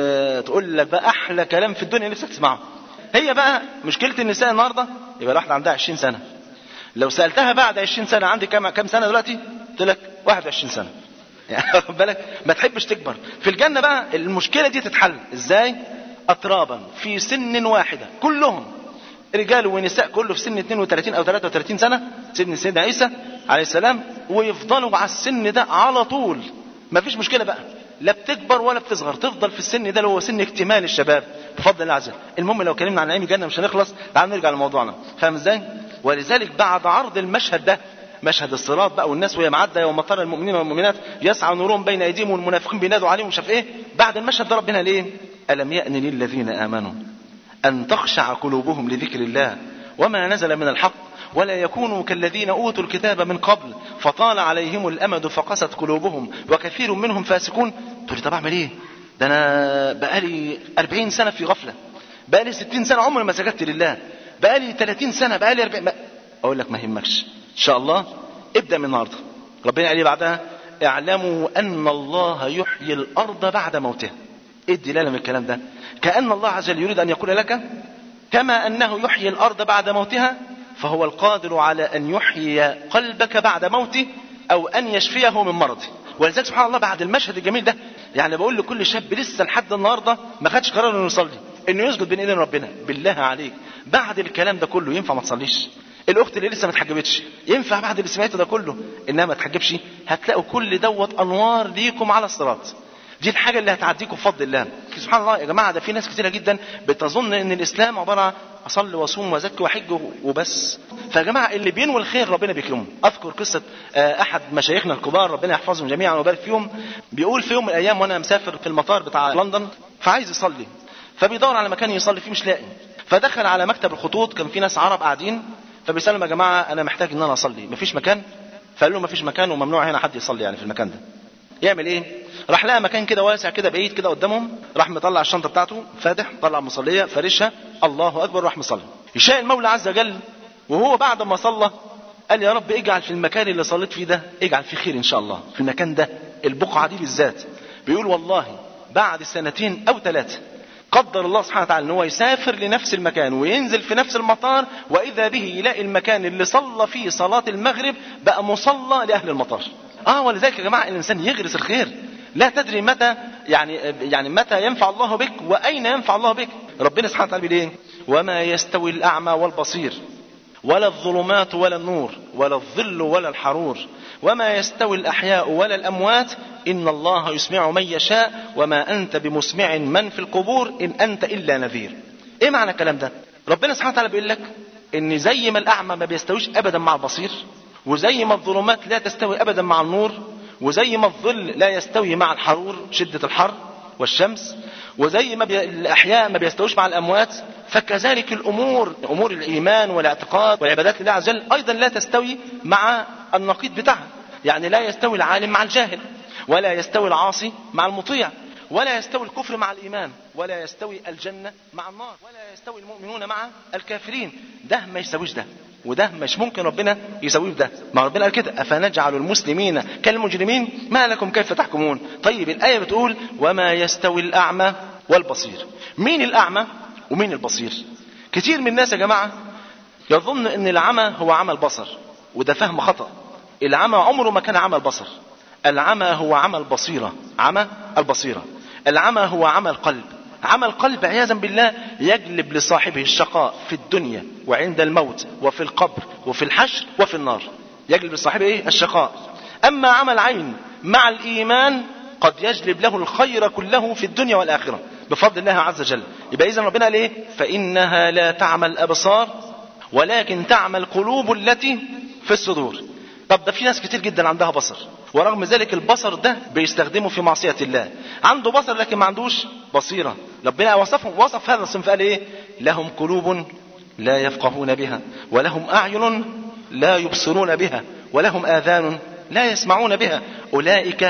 وتقول لك بقى احلى كلام في الدنيا نفسك تسمعه هي بقى مشكله النساء النهارده يبقى الواحده عندها 20 سنه لو سالتها بعد 20 سنه عندي كام كام سنه دلوقتي تقول لك 21 سنه يعني واخد بالك ما تحبش تكبر في الجنه بقى المشكله دي تتحل ازاي اترابا في سن واحده كلهم رجال ونساء كله في سن 32 او 33 سنه سن سيدنا عيسى عليه السلام ويفضلوا على السن ده على طول ما فيش مشكله بقى لا بتكبر ولا بتصغر تفضل في السن ده اللي هو سن اكتمال الشباب بفضل الله عز وجل المهم لو اتكلمنا عن نعيم الجنه مش هنخلص تعال نرجع لموضوعنا فاهم ازاي ولذلك بعد عرض المشهد ده مشهد الصراط بقى والناس وهي معدة يوم ترى المؤمنين والمؤمنات يسعى نورهم بين ايديهم والمنافقين بينادوا عليهم مش عارف ايه بعد المشهد ده ربنا ليه الم يأن للذين امنوا ان تخشع قلوبهم لذكر الله وما نزل من الحق ولا يكونوا كالذين اوتوا الكتاب من قبل فطال عليهم الامد فقست قلوبهم وكثير منهم فاسقون تقول لي طب اعمل ايه ده انا بقالي 40 سنه في غفله بقالي 60 سنه عمري ما سجدت لله بقالي 30 سنه بقالي 40 ما... اقول لك ما يهمكش ان شاء الله ابدا من النهارده ربنا قال لي بعدها اعلموا ان الله يحيي الارض بعد موتها ايه الدلاله من الكلام ده كان الله عز وجل يريد ان يقول لك كما انه يحيي الارض بعد موتها فهو القادر على ان يحيي قلبك بعد موته او ان يشفيه من مرضه ولذلك سبحان الله بعد المشهد الجميل ده يعني بقول لكل شاب لسه لحد النهارده ما خدش قرار انه يصلي انه يسجد بين ايدين ربنا بالله عليك بعد الكلام ده كله ينفع ما تصليش الاخت اللي لسه ما اتحجبتش ينفع بعد اللي سمعته ده كله انها ما تحجبش هتلاقوا كل دوت انوار ليكم على الصراط دي الحاجه اللي هتعديكم بفضل الله سبحان الله يا جماعه ده في ناس كتيره جدا بتظن ان الاسلام عباره عن اصلي واصوم وازكي واحج وبس فيا جماعه اللي بينوي الخير ربنا بيكرمه اذكر قصه احد مشايخنا الكبار ربنا يحفظهم جميعا ويبارك فيهم بيقول في يوم من الايام وانا مسافر في المطار بتاع لندن فعايز يصلي فبيدور على مكان يصلي فيه مش لاقي فدخل على مكتب الخطوط كان في ناس عرب قاعدين فبيسالهم يا جماعه انا محتاج ان انا اصلي مفيش مكان فقال له مفيش مكان وممنوع هنا حد يصلي يعني في المكان ده يعمل ايه راح لقى مكان كده واسع كده بعيد كده قدامهم راح مطلع الشنطه بتاعته فاتح طلع مصليه فارشها الله اكبر راح مصلي يشاء المولى عز وجل وهو بعد ما صلى قال يا رب اجعل في المكان اللي صليت فيه ده اجعل فيه خير ان شاء الله في المكان ده البقعه دي بالذات بيقول والله بعد سنتين او ثلاثه قدر الله سبحانه وتعالى ان هو يسافر لنفس المكان وينزل في نفس المطار واذا به يلاقي المكان اللي صلى فيه صلاه المغرب بقى مصلى لاهل المطار اه ولذلك يا جماعه الانسان يغرس الخير لا تدري متى يعني يعني متى ينفع الله بك واين ينفع الله بك ربنا سبحانه وتعالى بيقول ايه وما يستوي الاعمى والبصير ولا الظلمات ولا النور ولا الظل ولا الحرور وما يستوي الأحياء ولا الأموات إن الله يسمع من يشاء وما أنت بمسمع من في القبور إن أنت إلا نذير إيه معنى الكلام ده ربنا سبحانه وتعالى بيقول لك إن زي ما الأعمى ما بيستويش أبدا مع البصير وزي ما الظلمات لا تستوي أبدا مع النور وزي ما الظل لا يستوي مع الحرور شدة الحر والشمس وزي ما بي... الأحياء ما بيستويش مع الأموات فكذلك الأمور أمور الإيمان والاعتقاد والعبادات لله عز وجل أيضا لا تستوي مع النقيض بتاعها يعني لا يستوي العالم مع الجاهل ولا يستوي العاصي مع المطيع ولا يستوي الكفر مع الإيمان ولا يستوي الجنة مع النار ولا يستوي المؤمنون مع الكافرين ده ما يستويش ده وده مش ممكن ربنا يسويه ده ما ربنا قال كده أفنجعل المسلمين كالمجرمين ما لكم كيف تحكمون طيب الآية بتقول وما يستوي الأعمى والبصير مين الأعمى ومين البصير كتير من الناس يا جماعة يظن ان العمى هو عمى البصر وده فهم خطأ العمى عمره ما كان عمى البصر العمى هو عمى البصيرة عمى البصيرة العمى هو عمى القلب عمى القلب عياذا بالله يجلب لصاحبه الشقاء في الدنيا وعند الموت وفي القبر وفي الحشر وفي النار يجلب لصاحبه ايه الشقاء اما عمى العين مع الايمان قد يجلب له الخير كله في الدنيا والاخره بفضل الله عز وجل يبقى اذا ربنا قال ايه فانها لا تعمى الابصار ولكن تعمى القلوب التي في الصدور طب ده في ناس كتير جدا عندها بصر ورغم ذلك البصر ده بيستخدمه في معصية الله عنده بصر لكن ما عندوش بصيرة ربنا وصفهم وصف هذا الصنف قال ايه لهم قلوب لا يفقهون بها ولهم أعين لا يبصرون بها ولهم آذان لا يسمعون بها أولئك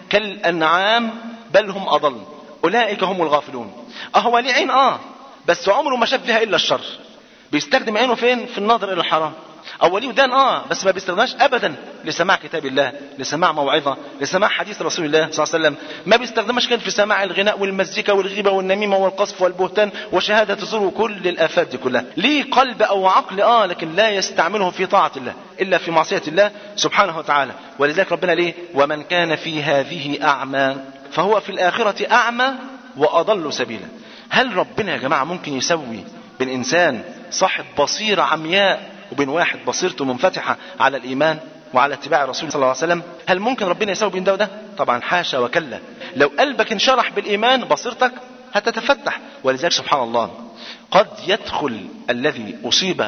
كالأنعام بل هم أضل أولئك هم الغافلون أهو ليه عين آه بس عمره ما شاف فيها إلا الشر بيستخدم عينه فين في النظر إلى الحرام أو ليه ودان آه بس ما بيستخدمهاش أبدا لسماع كتاب الله لسماع موعظة لسماع حديث رسول الله صلى الله عليه وسلم ما بيستخدمهاش كده في سماع الغناء والمزيكا والغيبة والنميمة والقصف والبهتان وشهادة الزور وكل الآفات دي كلها ليه قلب أو عقل آه لكن لا يستعمله في طاعة الله إلا في معصية الله سبحانه وتعالى ولذلك ربنا ليه ومن كان في هذه أعمى فهو في الآخرة أعمى وأضل سبيلا هل ربنا يا جماعة ممكن يسوي بين إنسان صاحب بصيرة عمياء وبين واحد بصيرته منفتحة على الإيمان وعلى اتباع الرسول صلى الله عليه وسلم هل ممكن ربنا يسوي بين ده وده طبعا حاشا وكلا لو قلبك انشرح بالإيمان بصيرتك هتتفتح ولذلك سبحان الله قد يدخل الذي أصيب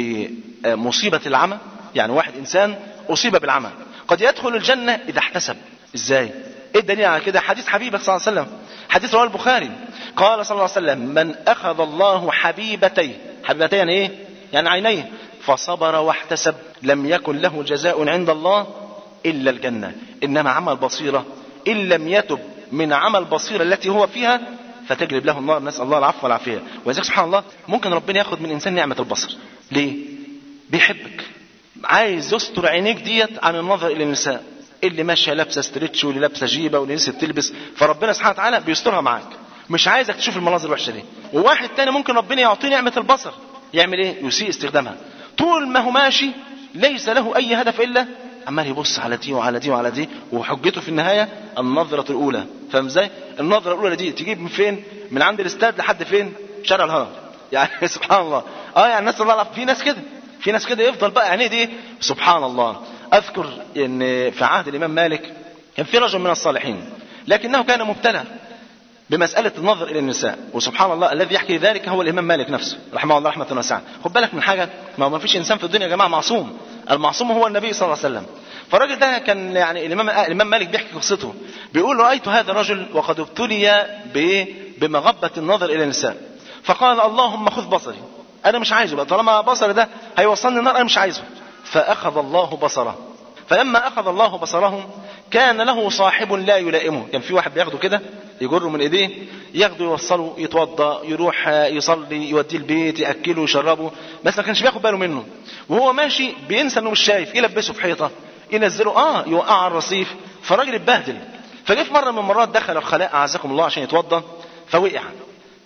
بمصيبة العمى يعني واحد إنسان أصيب بالعمى قد يدخل الجنة إذا احتسب إزاي ايه الدليل على كده حديث حبيبك صلى الله عليه وسلم حديث رواه البخاري قال صلى الله عليه وسلم من اخذ الله حبيبتيه حبيبتيه يعني ايه يعني عينيه فصبر واحتسب لم يكن له جزاء عند الله الا الجنه انما عمل بصيره ان لم يتب من عمل بصيره التي هو فيها فتجلب له النار نسال الله العفو والعافيه ولذلك سبحان الله ممكن ربنا ياخد من انسان نعمه البصر ليه بيحبك عايز يستر عينيك ديت عن النظر الى النساء اللي ماشيه لابسه ستريتش واللي لابسه جيبه واللي لسه بتلبس فربنا سبحانه وتعالى بيسترها معاك مش عايزك تشوف المناظر الوحشه دي وواحد تاني ممكن ربنا يعطيه نعمه البصر يعمل ايه يسيء استخدامها طول ما هو ماشي ليس له اي هدف الا عمال يبص على دي وعلى دي وعلى دي وحجته في النهايه النظره الاولى فاهم ازاي النظره الاولى دي تجيب من فين من عند الاستاد لحد فين شارع الهرم يعني سبحان الله اه يعني الناس الله في ناس كده في ناس كده يفضل بقى عينيه دي سبحان الله اذكر ان في عهد الامام مالك كان في رجل من الصالحين لكنه كان مبتلى بمسألة النظر إلى النساء وسبحان الله الذي يحكي ذلك هو الإمام مالك نفسه رحمه الله رحمة واسعة خد بالك من حاجة ما هو ما فيش إنسان في الدنيا يا جماعة معصوم المعصوم هو النبي صلى الله عليه وسلم فالراجل ده كان يعني الإمام الإمام مالك بيحكي قصته بيقول رأيت هذا الرجل وقد ابتلي بمغبة النظر إلى النساء فقال اللهم خذ بصري أنا مش عايزه بقى طالما بصري ده هيوصلني النار أنا مش عايزه فأخذ الله بصره فلما أخذ الله بصره كان له صاحب لا يلائمه كان في واحد بياخده كده يجره من ايديه ياخده يوصله يتوضا يروح يصلي يوديه البيت ياكله يشربه بس ما كانش بياخد باله منه وهو ماشي بينسى انه مش شايف يلبسه في حيطه ينزله اه يوقع على الرصيف فالراجل اتبهدل فجه في مره من المرات دخل الخلاء اعزكم الله عشان يتوضا فوقع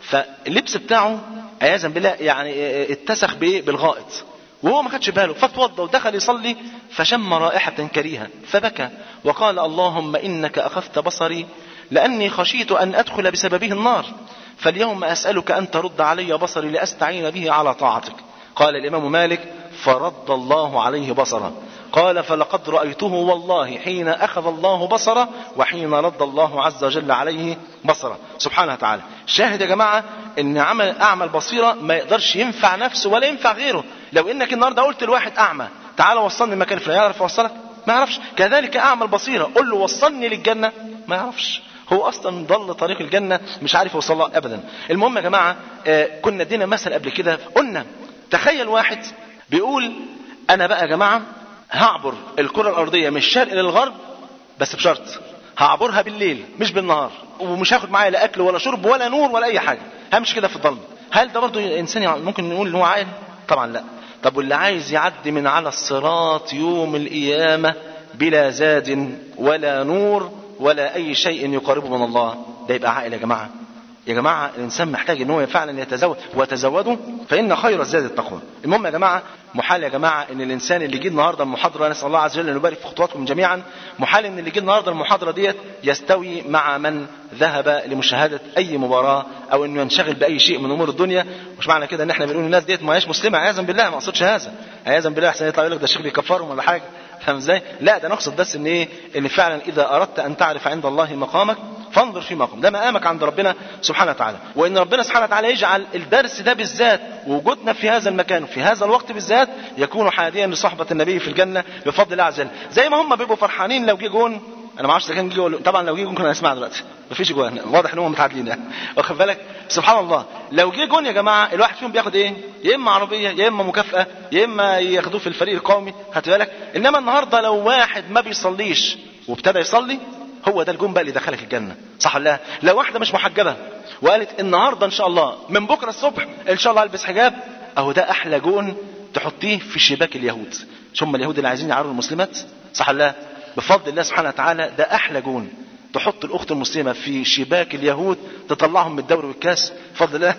فاللبس بتاعه عياذا بالله يعني اتسخ بايه بالغائط وهو ما خدش باله فتوضى ودخل يصلي فشم رائحة كريهة فبكى وقال اللهم إنك أخذت بصري لأني خشيت أن أدخل بسببه النار فاليوم أسألك أن ترد علي بصري لأستعين به على طاعتك قال الإمام مالك فرد الله عليه بصره قال فلقد رأيته والله حين أخذ الله بصره وحين رد الله عز وجل عليه بصره سبحانه وتعالى شاهد يا جماعة ان عمل أعمى البصيرة ما يقدرش ينفع نفسه ولا ينفع غيره لو انك النهاردة قلت لواحد أعمى تعال وصلني المكان الفلاني يعرف يوصلك ما يعرفش كذلك أعمى البصيرة قل له وصلني للجنة ما يعرفش هو اصلا ضل طريق الجنه مش عارف يوصل لها ابدا المهم يا جماعه آه كنا ادينا مثل قبل كده قلنا تخيل واحد بيقول انا بقى يا جماعه هعبر الكره الارضيه من الشرق للغرب بس بشرط هعبرها بالليل مش بالنهار ومش هاخد معايا لا اكل ولا شرب ولا نور ولا اي حاجه همشي كده في الظلمه هل ده برضه انسان يعني ممكن نقول ان هو عاقل طبعا لا طب واللي عايز يعدي من على الصراط يوم القيامه بلا زاد ولا نور ولا اي شيء يقربه من الله ده يبقى عاقل يا جماعه يا جماعة الإنسان محتاج إن هو فعلا يتزوج وتزودوا فإن خير الزاد التقوى. المهم يا جماعة محال يا جماعة إن الإنسان اللي جه النهاردة المحاضرة نسأل الله عز وجل أن يبارك في خطواتكم جميعا محال إن اللي جه النهاردة المحاضرة ديت يستوي مع من ذهب لمشاهدة أي مباراة أو إنه ينشغل بأي شيء من أمور الدنيا مش معنى كده إن إحنا بنقول الناس ديت ما هياش مسلمة عياذا بالله ما أقصدش هذا عياذا بالله أحسن يطلع يقول لك ده الشيخ بيكفرهم ولا حاجة فاهم ازاي؟ لا ده نقصد بس ان ايه؟ ان فعلا اذا اردت ان تعرف عند الله مقامك فانظر في مقام، ده مقامك عند ربنا سبحانه وتعالى، وان ربنا سبحانه وتعالى يجعل الدرس ده بالذات ووجودنا في هذا المكان وفي هذا الوقت بالذات يكون حاديا لصحبة النبي في الجنة بفضل الله عز وجل، زي ما هم بيبقوا فرحانين لو جه جون انا ما اعرفش اذا كان جه ولا- طبعا لو جه جون كنا هنسمع دلوقتي مفيش جوان واضح ان هم متعادلين يعني واخد بالك سبحان الله لو جه جون يا جماعه الواحد فيهم بياخد ايه يا اما عربيه يا اما مكافاه يا اما ياخدوه في الفريق القومي خدت بالك انما النهارده لو واحد ما بيصليش وابتدى يصلي هو ده الجون بقى اللي دخلك الجنه صح ولا لا لو واحده مش محجبه وقالت النهارده ان شاء الله من بكره الصبح ان شاء الله البس حجاب اهو ده احلى جون تحطيه في شباك اليهود مش هم اليهود اللي عايزين يعروا المسلمات صح ولا لا بفضل الله سبحانه وتعالى ده احلى جون تحط الاخت المسلمه في شباك اليهود تطلعهم من الدوري والكاس بفضل الله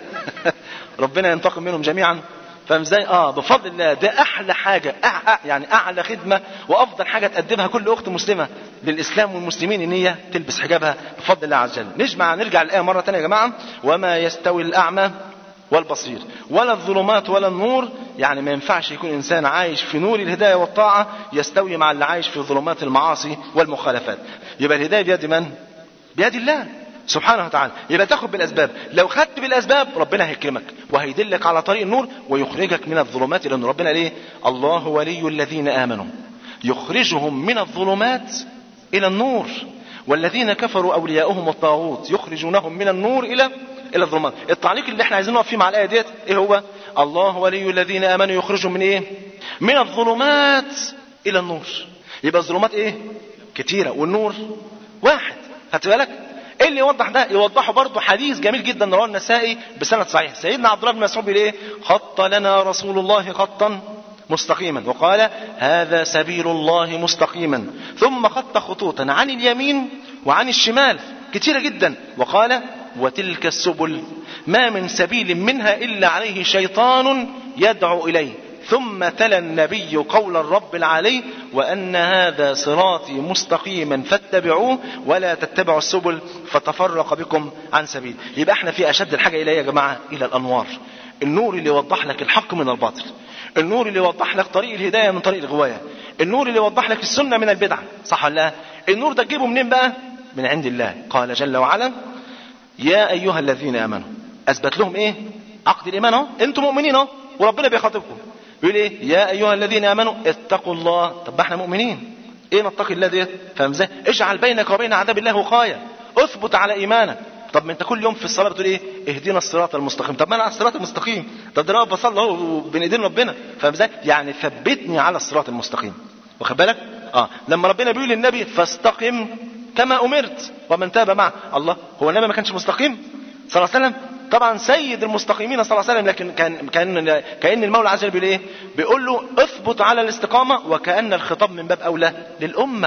ربنا ينتقم منهم جميعا فاهم ازاي؟ اه بفضل الله ده احلى حاجه أع... أع- يعني اعلى خدمه وافضل حاجه تقدمها كل اخت مسلمه للاسلام والمسلمين ان هي تلبس حجابها بفضل الله عز وجل. نجمع نرجع الايه مره ثانيه يا جماعه وما يستوي الاعمى والبصير ولا الظلمات ولا النور يعني ما ينفعش يكون انسان عايش في نور الهدايه والطاعه يستوي مع اللي عايش في ظلمات المعاصي والمخالفات يبقى الهدايه بيد من بيد الله سبحانه وتعالى يبقى تاخد بالاسباب لو خدت بالاسباب ربنا هيكرمك وهيدلك على طريق النور ويخرجك من الظلمات الى النور ربنا ليه الله ولي الذين امنوا يخرجهم من الظلمات الى النور والذين كفروا اولياؤهم الطاغوت يخرجونهم من النور الى الى الظلمات التعليق اللي احنا عايزين نقف فيه مع الايه ديت ايه هو الله ولي الذين امنوا يخرجهم من ايه من الظلمات الى النور يبقى الظلمات ايه كتيره والنور واحد خدت بالك ايه اللي يوضح ده يوضحه برضه حديث جميل جدا رواه النسائي بسند صحيح سيدنا عبد الله بن مسعود بيقول ايه خط لنا رسول الله خطا مستقيما وقال هذا سبيل الله مستقيما ثم خط خطوطا عن اليمين وعن الشمال كتيرة جدا وقال وتلك السبل ما من سبيل منها إلا عليه شيطان يدعو إليه ثم تلا النبي قول الرب العلي وأن هذا صراطي مستقيما فاتبعوه ولا تتبعوا السبل فتفرق بكم عن سبيل يبقى احنا في أشد الحاجة إليه يا جماعة إلى الأنوار النور اللي يوضح لك الحق من الباطل النور اللي يوضح لك طريق الهداية من طريق الغواية النور اللي يوضح لك السنة من البدعة صح ولا لا النور ده تجيبه منين بقى من عند الله قال جل وعلا يا أيها الذين آمنوا أثبت لهم إيه عقد الإيمان أهو أنتم مؤمنين أهو وربنا بيخاطبكم بيقول إيه يا أيها الذين آمنوا اتقوا الله طب ما احنا مؤمنين إيه نتقي الله ديت فاهم إزاي اجعل بينك وبين عذاب الله وقاية اثبت على إيمانك طب ما انت كل يوم في الصلاه بتقول ايه اهدنا الصراط المستقيم طب ما انا على الصراط المستقيم طب ده انا واقف بصلي اهو بين ايدين ربنا فاهم ازاي يعني ثبتني على الصراط المستقيم واخد بالك اه لما ربنا بيقول للنبي فاستقم كما امرت ومن تاب معه الله هو النبي ما كانش مستقيم صلى الله عليه وسلم طبعا سيد المستقيمين صلى الله عليه وسلم لكن كان كان كان المولى عز وجل بيقول ايه بيقول له اثبت على الاستقامه وكان الخطاب من باب اولى للامه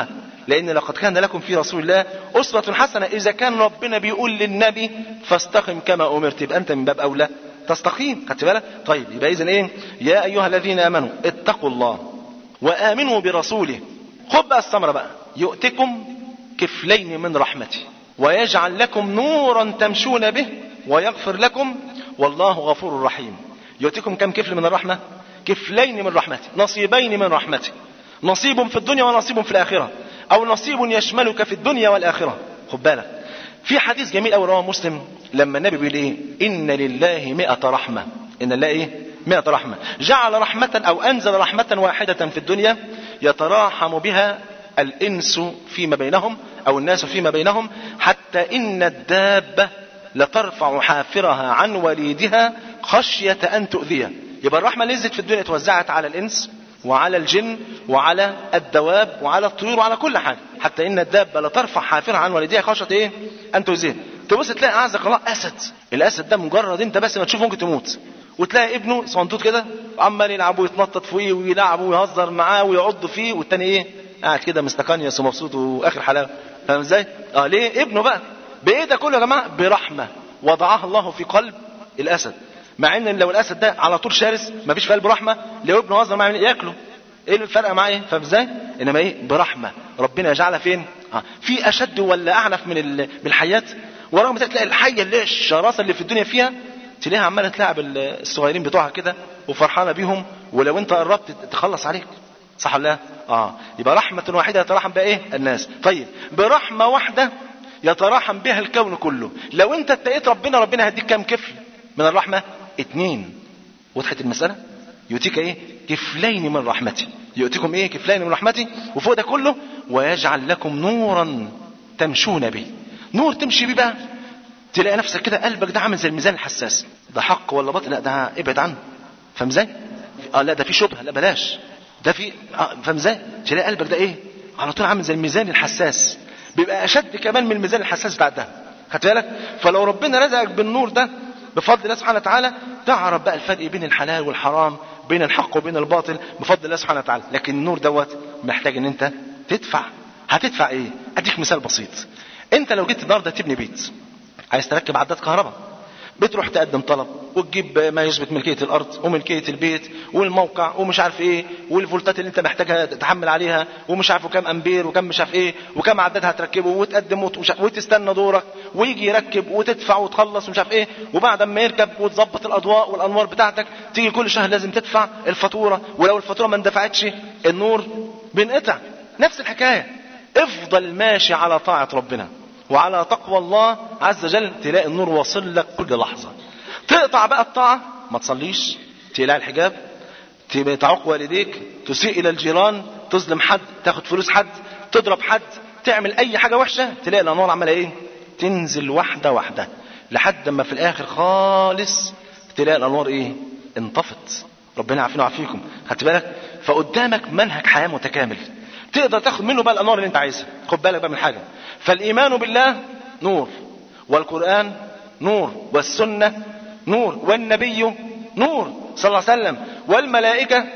لان لقد كان لكم في رسول الله اسوه حسنه اذا كان ربنا بيقول للنبي فاستقم كما امرت يبقى انت من باب اولى تستقيم خدت بالك طيب يبقى اذا ايه يا ايها الذين امنوا اتقوا الله وامنوا برسوله خد بقى الثمره بقى يؤتكم كفلين من رحمته ويجعل لكم نورا تمشون به ويغفر لكم والله غفور رحيم يؤتكم كم كفل من الرحمه كفلين من رحمته نصيبين من رحمته نصيب في الدنيا ونصيب في الآخرة أو نصيب يشملك في الدنيا والآخرة خد بالك في حديث جميل أوي رواه مسلم لما النبي بيقول إيه إن لله مئة رحمة إن الله إيه مئة رحمة جعل رحمة أو أنزل رحمة واحدة في الدنيا يتراحم بها الإنس فيما بينهم أو الناس فيما بينهم حتى إن الدابة لترفع حافرها عن وليدها خشية أن تؤذيه يبقى الرحمة اللي نزلت في الدنيا توزعت على الإنس وعلى الجن وعلى الدواب وعلى الطيور وعلى كل حاجة حتى إن الدابة لترفع حافرها عن والديها خشية إيه أن تؤذيه تبص تلاقي أعزك الله أسد الأسد ده مجرد أنت بس ما تشوفه ممكن تموت وتلاقي ابنه صندوق كده عمال يلعب ويتنطط فيه ويلعب ويهزر معاه ويعض فيه والتاني ايه قاعد كده مستقنيس ومبسوط واخر حلاوه فاهم ازاي؟ اه ليه؟ ابنه بقى بايه ده كله يا جماعه؟ برحمه وضعها الله في قلب الاسد مع ان لو الاسد ده على طول شرس ما فيش في قلبه رحمه لو ابنه هزر معاه ياكله ايه الفرق معاه ايه؟ فاهم ازاي؟ انما ايه؟ برحمه ربنا يجعلها فين؟ اه في اشد ولا اعنف من ال- من الحياه ورغم ذلك تلاقي الحيه اللي هي الشراسه اللي في الدنيا فيها تلاقيها عماله تلعب ال- الصغيرين بتوعها كده وفرحانه بيهم ولو انت قربت تخلص عليك صح ولا لا؟ اه يبقى رحمه واحده يتراحم بها ايه؟ الناس طيب برحمه واحده يتراحم بها الكون كله لو انت اتقيت ربنا ربنا هيديك كام كفل من الرحمه اتنين وضحت المساله يؤتيك ايه كفلين من رحمتي يؤتيكم ايه كفلين من رحمتي وفوق ده كله ويجعل لكم نورا تمشون به نور تمشي بيه بقى تلاقي نفسك كده قلبك ده عامل زي الميزان الحساس ده حق ولا باطل لا ده ابعد عنه فاهم ازاي اه لا ده في شبهه لا بلاش ده في آه فاهم ازاي تلاقي قلبك ده ايه على طول عامل زي الميزان الحساس بيبقى اشد كمان من الميزان الحساس بتاع ده خدت بالك فلو ربنا رزقك بالنور ده بفضل الله سبحانه وتعالى تعرف بقى الفرق بين الحلال والحرام بين الحق وبين الباطل بفضل الله سبحانه وتعالى لكن النور دوت محتاج ان انت تدفع هتدفع ايه اديك مثال بسيط انت لو جيت النهارده تبني بيت عايز تركب عداد كهرباء بتروح تقدم طلب وتجيب ما يثبت ملكيه الارض وملكيه البيت والموقع ومش عارف ايه والفولتات اللي انت محتاجها تتحمل عليها ومش عارف كام امبير وكم مش عارف ايه وكم عداد هتركبه وتقدم وت- ومش عارف- وتستنى دورك ويجي يركب وتدفع وتخلص ومش عارف ايه وبعد ما يركب وتظبط الاضواء والانوار بتاعتك تيجي كل شهر لازم تدفع الفاتوره ولو الفاتوره ما اندفعتش النور بينقطع نفس الحكايه افضل ماشي على طاعه ربنا وعلى تقوى الله عز وجل تلاقي النور واصل لك كل لحظة تقطع بقى الطاعة ما تصليش تقلع الحجاب تبقى تعق والديك تسيء إلى الجيران تظلم حد تاخد فلوس حد تضرب حد تعمل أي حاجة وحشة تلاقي الأنوار عمالة إيه تنزل واحدة واحدة لحد ما في الآخر خالص تلاقي الأنوار إيه انطفت ربنا يعافينا ويعافيكم خدت بالك فقدامك منهج حياة متكامل تقدر تاخد منه بقى الانوار اللي انت عايزها خد بالك بقى من حاجه فالايمان بالله نور والقران نور والسنه نور والنبي نور صلى الله عليه وسلم والملائكه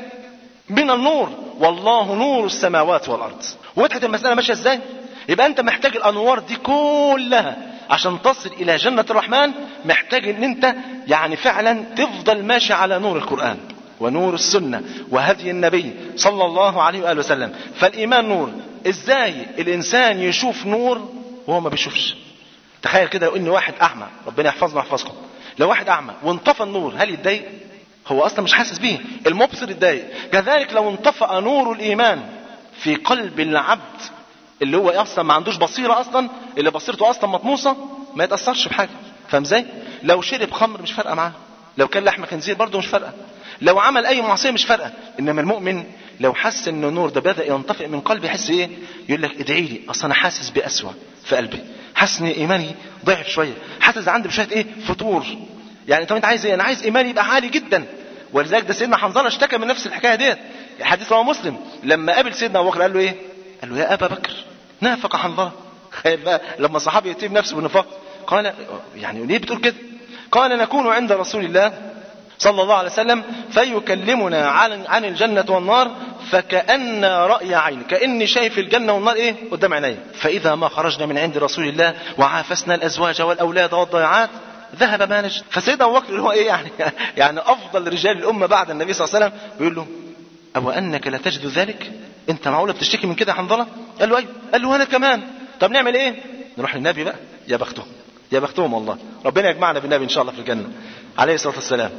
من النور والله نور السماوات والارض وضحت المساله ماشيه ازاي يبقى انت محتاج الانوار دي كلها عشان تصل الى جنه الرحمن محتاج ان انت يعني فعلا تفضل ماشي على نور القران ونور السنة وهدي النبي صلى الله عليه وآله وسلم فالإيمان نور إزاي الإنسان يشوف نور وهو ما بيشوفش تخيل كده لو إن واحد أعمى ربنا يحفظنا ويحفظكم لو واحد أعمى وانطفى النور هل يتضايق هو أصلا مش حاسس بيه المبصر يتضايق كذلك لو انطفأ نور الإيمان في قلب العبد اللي هو اصلا ما عندوش بصيره اصلا اللي بصيرته اصلا مطموسه ما يتاثرش بحاجه فاهم ازاي لو شرب خمر مش فارقه معاه لو كان لحم خنزير برضه مش فارقه لو عمل اي معصيه مش فارقه انما المؤمن لو حس ان النور ده بدا ينطفئ من قلبه يحس ايه يقول لك ادعي لي اصل انا حاسس باسوأ في قلبي حاسس ان ايماني ضعف شويه حاسس عندي بشويه ايه فتور يعني طب انت عايز ايه انا عايز ايماني يبقى عالي جدا ولذلك ده سيدنا حنظله اشتكى من نفس الحكايه ديت حديث رواه مسلم لما قابل سيدنا ابو بكر قال له ايه قال له يا ابا بكر نافق حنظله تخيل بقى لما الصحابي يتيم نفسه بالنفاق قال يعني ليه بتقول كده قال نكون عند رسول الله صلى الله عليه وسلم فيكلمنا عن عن الجنة والنار فكأن رأي عين كأني شايف الجنة والنار إيه قدام عيني فإذا ما خرجنا من عند رسول الله وعافسنا الأزواج والأولاد والضيعات ذهب ما نجد فسيدنا أبو بكر اللي هو إيه يعني يعني أفضل رجال الأمة بعد النبي صلى الله عليه وسلم بيقول له أو أنك لا تجد ذلك أنت معقولة بتشتكي من كده يا حنظلة قال له أيوه قال له أنا كمان طب نعمل إيه نروح للنبي بقى يا بختهم يا بختهم والله ربنا يجمعنا بالنبي إن شاء الله في الجنة عليه الصلاة والسلام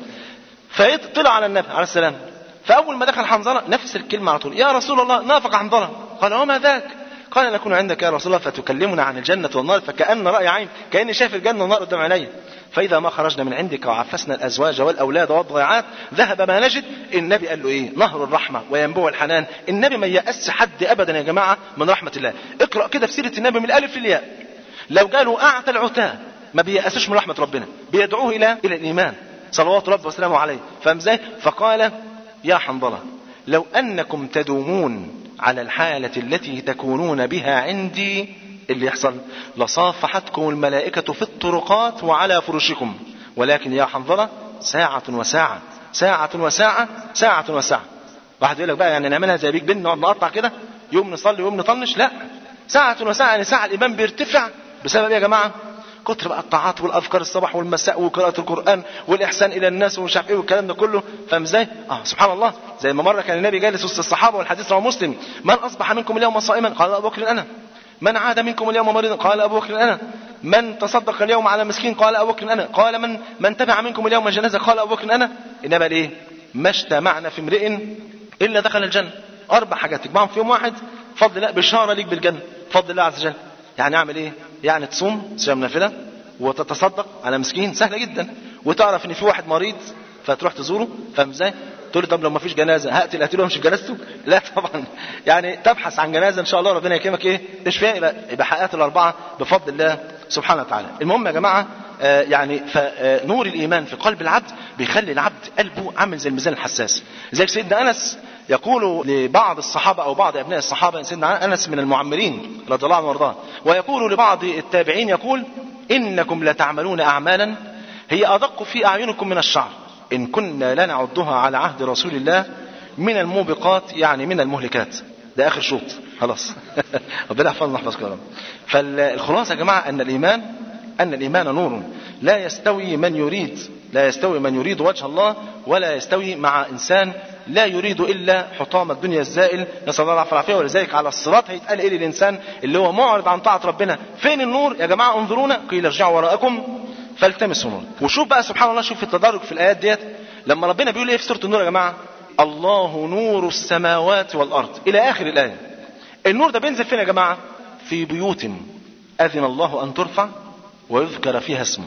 فطلع على النبي عليه السلام فأول ما دخل حنظلة نفس الكلمة على طول يا رسول الله نافق حنظلة قال وما ذاك قال نكون عندك يا رسول الله فتكلمنا عن الجنة والنار فكأن رأي عين كأني شايف الجنة والنار قدام عيني فإذا ما خرجنا من عندك وعفسنا الأزواج والأولاد والضيعات ذهب ما نجد النبي قال له إيه نهر الرحمة وينبوع الحنان النبي ما يأس حد أبدا يا جماعة من رحمة الله اقرأ كده في سيرة النبي من الألف للياء لو قالوا أعتى العتاه ما بيأسش من رحمة ربنا بيدعوه إلى إلى الإيمان صلوات ربي وسلامه عليه فاهم ازاي فقال يا حنظلة لو أنكم تدومون على الحالة التي تكونون بها عندي اللي يحصل لصافحتكم الملائكة في الطرقات وعلى فرشكم ولكن يا حنظلة ساعة وساعة ساعة وساعة ساعة وساعة واحد يقول لك بقى يعني نعملها زي بيك بن نقعد نقطع كده يوم نصلي ويوم نطنش لا ساعة وساعة يعني ساعة الإيمان بيرتفع بسبب ايه يا جماعة كتر بقى الطاعات والاذكار الصباح والمساء وقراءه القران والاحسان الى الناس ومش عارف ايه والكلام ده كله فاهم ازاي؟ اه سبحان الله زي ما مره كان النبي جالس وسط الصحابه والحديث رواه مسلم من اصبح منكم اليوم صائما قال ابو بكر انا من عاد منكم اليوم مريضا قال ابو بكر انا من تصدق اليوم على مسكين قال ابو بكر انا قال من من تبع منكم اليوم جنازه قال ابو بكر انا انما الايه؟ ما اجتمعنا في امرئ الا دخل الجنه اربع حاجات تجمعهم في يوم واحد فضل الله بشاره ليك بالجنه فضل الله عز وجل يعني اعمل ايه؟ يعني تصوم صيام نافله وتتصدق على مسكين سهله جدا وتعرف ان في واحد مريض فتروح تزوره فاهم ازاي؟ تقول له طب لو ما فيش جنازه هقتل قتيله وامشي بجنازته؟ لا طبعا يعني تبحث عن جنازه ان شاء الله ربنا يكرمك ايه؟ تشفيها يبقى يبقى حققت الاربعه بفضل الله سبحانه وتعالى. المهم يا جماعه آه يعني فنور الايمان في قلب العبد بيخلي العبد قلبه عامل زي الميزان الحساس. زي سيدنا انس يقول لبعض الصحابة أو بعض أبناء الصحابة سيدنا أنس من المعمرين رضي الله عنه وارضاه ويقول لبعض التابعين يقول إنكم لتعملون أعمالا هي أدق في أعينكم من الشعر إن كنا لا نعدها على عهد رسول الله من الموبقات يعني من المهلكات ده آخر شوط خلاص ربنا يحفظنا يحفظكم يا رب فالخلاصة يا جماعة أن الإيمان أن الإيمان نور لا يستوي من يريد لا يستوي من يريد وجه الله ولا يستوي مع إنسان لا يريد إلا حطام الدنيا الزائل نسأل الله العافية والعافية ولذلك على الصراط هيتقال إيه للإنسان اللي هو معرض عن طاعة ربنا فين النور يا جماعة انظرونا قيل ارجعوا وراءكم فالتمسوا نور وشوف بقى سبحان الله شوف التدرج في الآيات ديت لما ربنا بيقول إيه في سورة النور يا جماعة الله نور السماوات والأرض إلى آخر الآية النور ده بينزل فين يا جماعة في بيوت أذن الله أن ترفع ويذكر فيها اسمه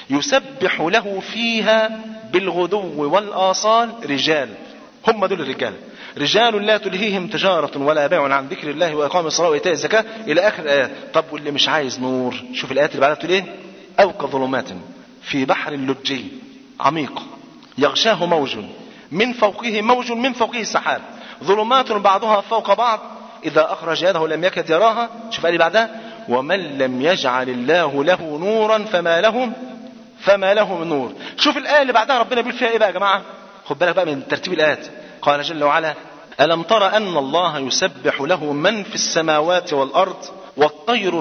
يسبح له فيها بالغدو والآصال رجال هم دول الرجال رجال لا تلهيهم تجارة ولا بيع عن ذكر الله وإقام الصلاة وإيتاء الزكاة إلى آخر الآيات طب واللي مش عايز نور شوف الآيات اللي بعدها بتقول إيه أو كظلمات في بحر لجي عميق يغشاه موج من فوقه موج من فوقه سحاب ظلمات بعضها فوق بعض إذا أخرج يده لم يكد يراها شوف قال بعدها ومن لم يجعل الله له نورا فما له فما له من نور شوف الآية اللي بعدها ربنا بيقول فيها إيه بقى يا جماعة خد بالك بقى من ترتيب الآيات قال جل وعلا ألم تر أن الله يسبح له من في السماوات والأرض والطير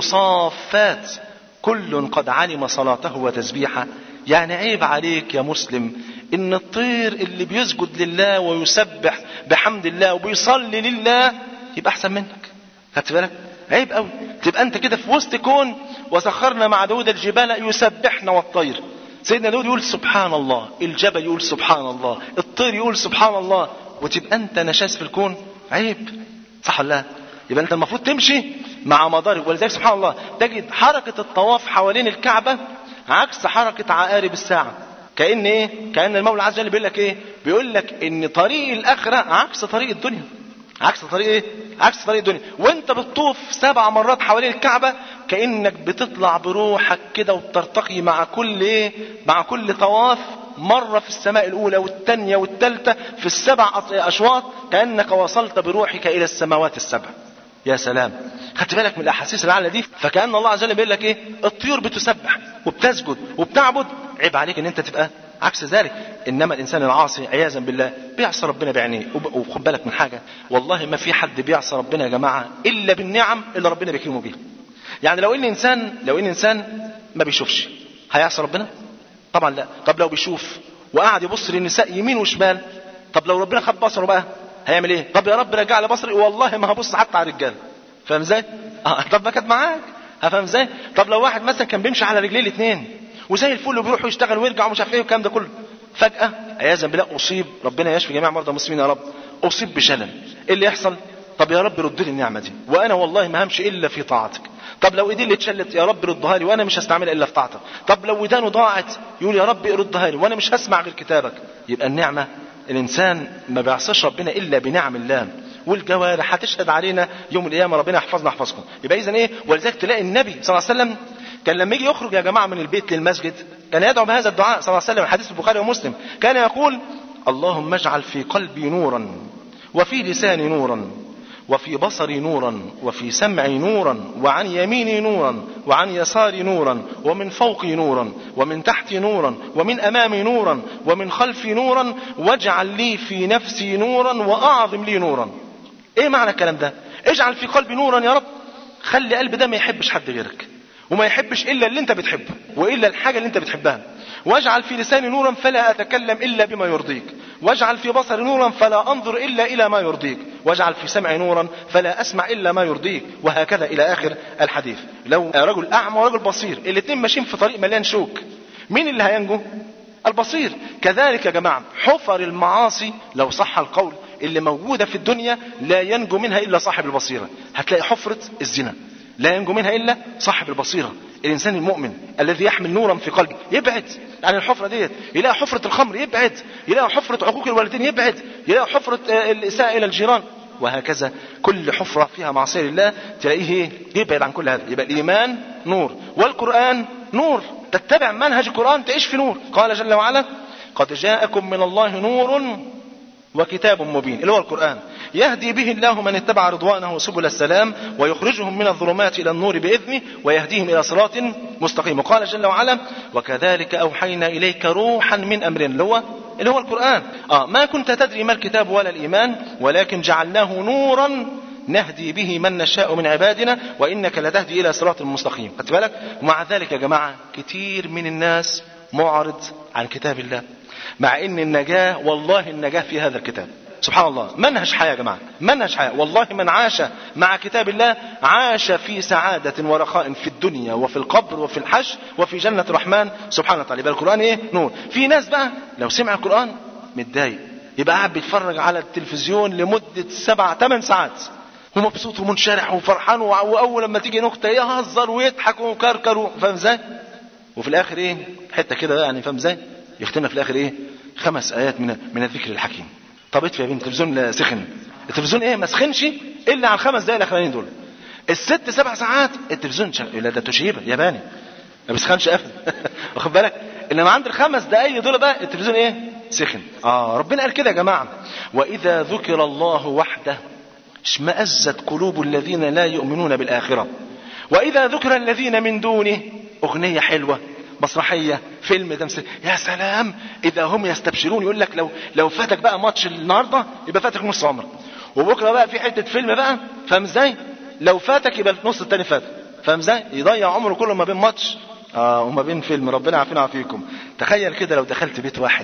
صافات كل قد علم صلاته وتسبيحه يعني عيب عليك يا مسلم ان الطير اللي بيسجد لله ويسبح بحمد الله وبيصلي لله يبقى احسن منك خدت بالك عيب قوي تبقى انت كده في وسط كون وسخرنا مع داود الجبال يسبحن والطير سيدنا داود يقول سبحان الله الجبل يقول سبحان الله الطير يقول سبحان الله وتبقى انت نشاز في الكون عيب صح ولا لا يبقى انت المفروض تمشي مع مدار ولذلك سبحان الله تجد حركة الطواف حوالين الكعبة عكس حركة عقارب الساعة كأن ايه كأن المولى عز وجل بيقول لك ايه بيقول لك ان طريق الاخرة عكس طريق الدنيا عكس طريق ايه عكس طريق الدنيا وانت بتطوف سبع مرات حوالين الكعبة كأنك بتطلع بروحك كده وبترتقي مع كل ايه مع كل طواف مرة في السماء الأولى والثانية والثالثة في السبع أشواط كأنك وصلت بروحك إلى السماوات السبع يا سلام خدت بالك من الأحاسيس الأعلى دي فكأن الله عز وجل بيقول لك إيه الطيور بتسبح وبتسجد وبتعبد عيب عليك إن أنت تبقى عكس ذلك انما الانسان العاصي عياذا بالله بيعصي ربنا بعينيه وب- وخد بالك من حاجه والله ما في حد بيعصي ربنا يا جماعه الا بالنعم اللي ربنا بيكرمه بيها يعني لو ان انسان لو ان انسان ما بيشوفش هيعصي ربنا طبعا لا طب لو بيشوف وقعد يبص للنساء يمين وشمال طب لو ربنا خد بصره بقى هيعمل ايه طب يا رب رجع لي بصري والله ما هبص حتى على الرجاله فاهم ازاي اه طب ما كانت معاك فاهم ازاي طب لو واحد مثلا كان بيمشي على رجليه الاثنين وزي الفل وبيروح يشتغل ويرجع ومش عارف ايه والكلام ده كله فجاه عياذا بالله اصيب ربنا يشفي جميع مرضى المسلمين يا رب اصيب بشلل ايه اللي يحصل طب يا رب رد لي النعمه دي وانا والله ما همشي الا في طاعتك طب لو ايدي اللي اتشلت يا رب ردها لي وانا مش هستعملها الا في طاعتك طب لو ودانه ضاعت يقول يا رب ردها لي وانا مش هسمع غير كتابك يبقى النعمه الانسان ما بيعصيش ربنا الا بنعم الله والجوارح هتشهد علينا يوم القيامه ربنا يحفظنا يحفظكم يبقى اذا ايه ولذلك تلاقي النبي صلى الله عليه وسلم كان لما يجي يخرج يا جماعه من البيت للمسجد كان يدعو بهذا الدعاء صلى الله عليه وسلم حديث البخاري ومسلم كان يقول اللهم اجعل في قلبي نورا وفي لساني نورا وفي بصري نورا وفي سمعي نورا وعن يميني نورا وعن يساري نورا ومن فوقي نورا ومن تحتي نورا ومن امامي نورا ومن خلفي نورا واجعل لي في نفسي نورا واعظم لي نورا ايه معنى الكلام ده اجعل في قلبي نورا يا رب خلي قلبي ده ما يحبش حد غيرك وما يحبش الا اللي انت بتحبه والا الحاجه اللي انت بتحبها واجعل في لساني نورا فلا اتكلم الا بما يرضيك واجعل في بصري نورا فلا انظر الا الى ما يرضيك واجعل في سمعي نورا فلا اسمع الا ما يرضيك وهكذا الى اخر الحديث لو رجل اعمى ورجل بصير الاثنين ماشيين في طريق مليان شوك مين اللي هينجو البصير كذلك يا جماعه حفر المعاصي لو صح القول اللي موجوده في الدنيا لا ينجو منها الا صاحب البصيره هتلاقي حفره الزنا لا ينجو منها الا صاحب البصيره الانسان المؤمن الذي يحمل نورا في قلبه يبعد عن الحفره ديت يلاقي حفره الخمر يبعد يلاقي حفره عقوق الوالدين يبعد يلاقي حفره آه، الاساءه الى الجيران وهكذا كل حفره فيها معصيه لله تلاقيه إيه؟ يبعد عن كل هذا يبقى الايمان نور والقران نور تتبع منهج القران تعيش في نور قال جل وعلا قد جاءكم من الله نور وكتاب مبين اللي هو القرآن يهدي به الله من اتبع رضوانه سبل السلام ويخرجهم من الظلمات إلى النور بإذنه ويهديهم إلى صراط مستقيم وقال جل وعلا وكذلك أوحينا إليك روحا من أمرنا اللي هو اللي هو القرآن آه ما كنت تدري ما الكتاب ولا الإيمان ولكن جعلناه نورا نهدي به من نشاء من عبادنا وإنك لتهدي إلى صراط مستقيم خدت بالك ومع ذلك يا جماعة كتير من الناس معرض عن كتاب الله مع ان النجاة والله النجاة في هذا الكتاب سبحان الله منهج حياة يا جماعة منهج حياة والله من عاش مع كتاب الله عاش في سعادة ورخاء في الدنيا وفي القبر وفي الحش وفي جنة الرحمن سبحانه وتعالى يبقى القرآن ايه نور في ناس بقى لو سمع القرآن متضايق يبقى قاعد بيتفرج على التلفزيون لمدة سبع ثمان ساعات ومبسوط ومنشرح وفرحان وع- واول لما تيجي نكته يهزر ويضحك ويكركر و- فاهم ازاي؟ وفي الاخر ايه؟ حته كده يعني فاهم ازاي؟ يختمها في الاخر ايه؟ خمس ايات من من الذكر الحكيم. طب اطفي يا بنت التلفزيون سخن. التلفزيون ايه؟ ما سخنش الا على الخمس دقائق الاخرانيين دول. الست سبع ساعات التلفزيون شغال لا ده توشيبا ياباني. ما بيسخنش ابدا. واخد بالك؟ انما عند الخمس دقائق دول بقى التلفزيون ايه؟ سخن. اه ربنا قال كده يا جماعه. واذا ذكر الله وحده اشمأزت قلوب الذين لا يؤمنون بالآخرة وإذا ذكر الذين من دونه أغنية حلوة مسرحية فيلم تمثيل يا سلام إذا هم يستبشرون يقول لك لو لو فاتك بقى ماتش النهارده يبقى فاتك نص عمرك وبكره بقى في حتة فيلم بقى فاهم ازاي؟ لو فاتك يبقى النص التاني فات فاهم ازاي؟ يضيع عمره كله ما بين ماتش اه وما بين فيلم ربنا يعافينا ويعافيكم تخيل كده لو دخلت بيت واحد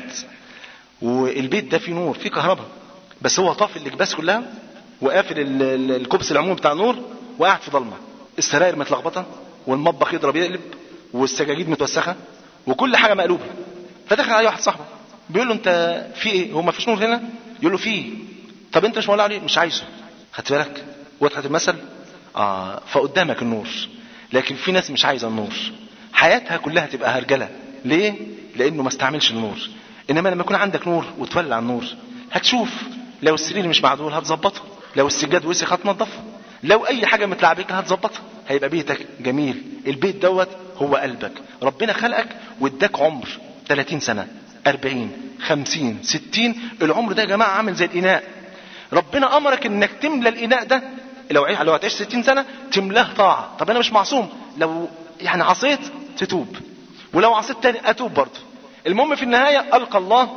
والبيت ده فيه نور فيه كهرباء بس هو طافي الاكباس كلها وقافل ال- ال- الكبس العمومي بتاع النور وقاعد في ضلمه السراير متلخبطه والمطبخ يضرب يقلب والسجاجيد متوسخه وكل حاجه مقلوبه فدخل عليه واحد صاحبه بيقول له انت في ايه هو ما فيش نور هنا يقول له في طب انت مش مولع عليه مش عايزه خدت بالك وضحت المثل اه فقدامك النور لكن في ناس مش عايزه النور حياتها كلها تبقى هرجله ليه لانه ما استعملش النور انما لما يكون عندك نور وتولع النور هتشوف لو السرير مش معدول هتظبطه لو السجاد وسخ هتنضفه لو اي حاجه متلعبكه هتظبطها هيبقى بيتك جميل البيت دوت هو قلبك ربنا خلقك واداك عمر 30 سنه 40 50 60 العمر ده يا جماعه عامل زي الاناء ربنا امرك انك تملى الاناء ده لو عي- لو هتعيش 60 سنه تملاه طاعه طب انا مش معصوم لو يعني عصيت تتوب ولو عصيت تاني اتوب برضه المهم في النهايه القى الله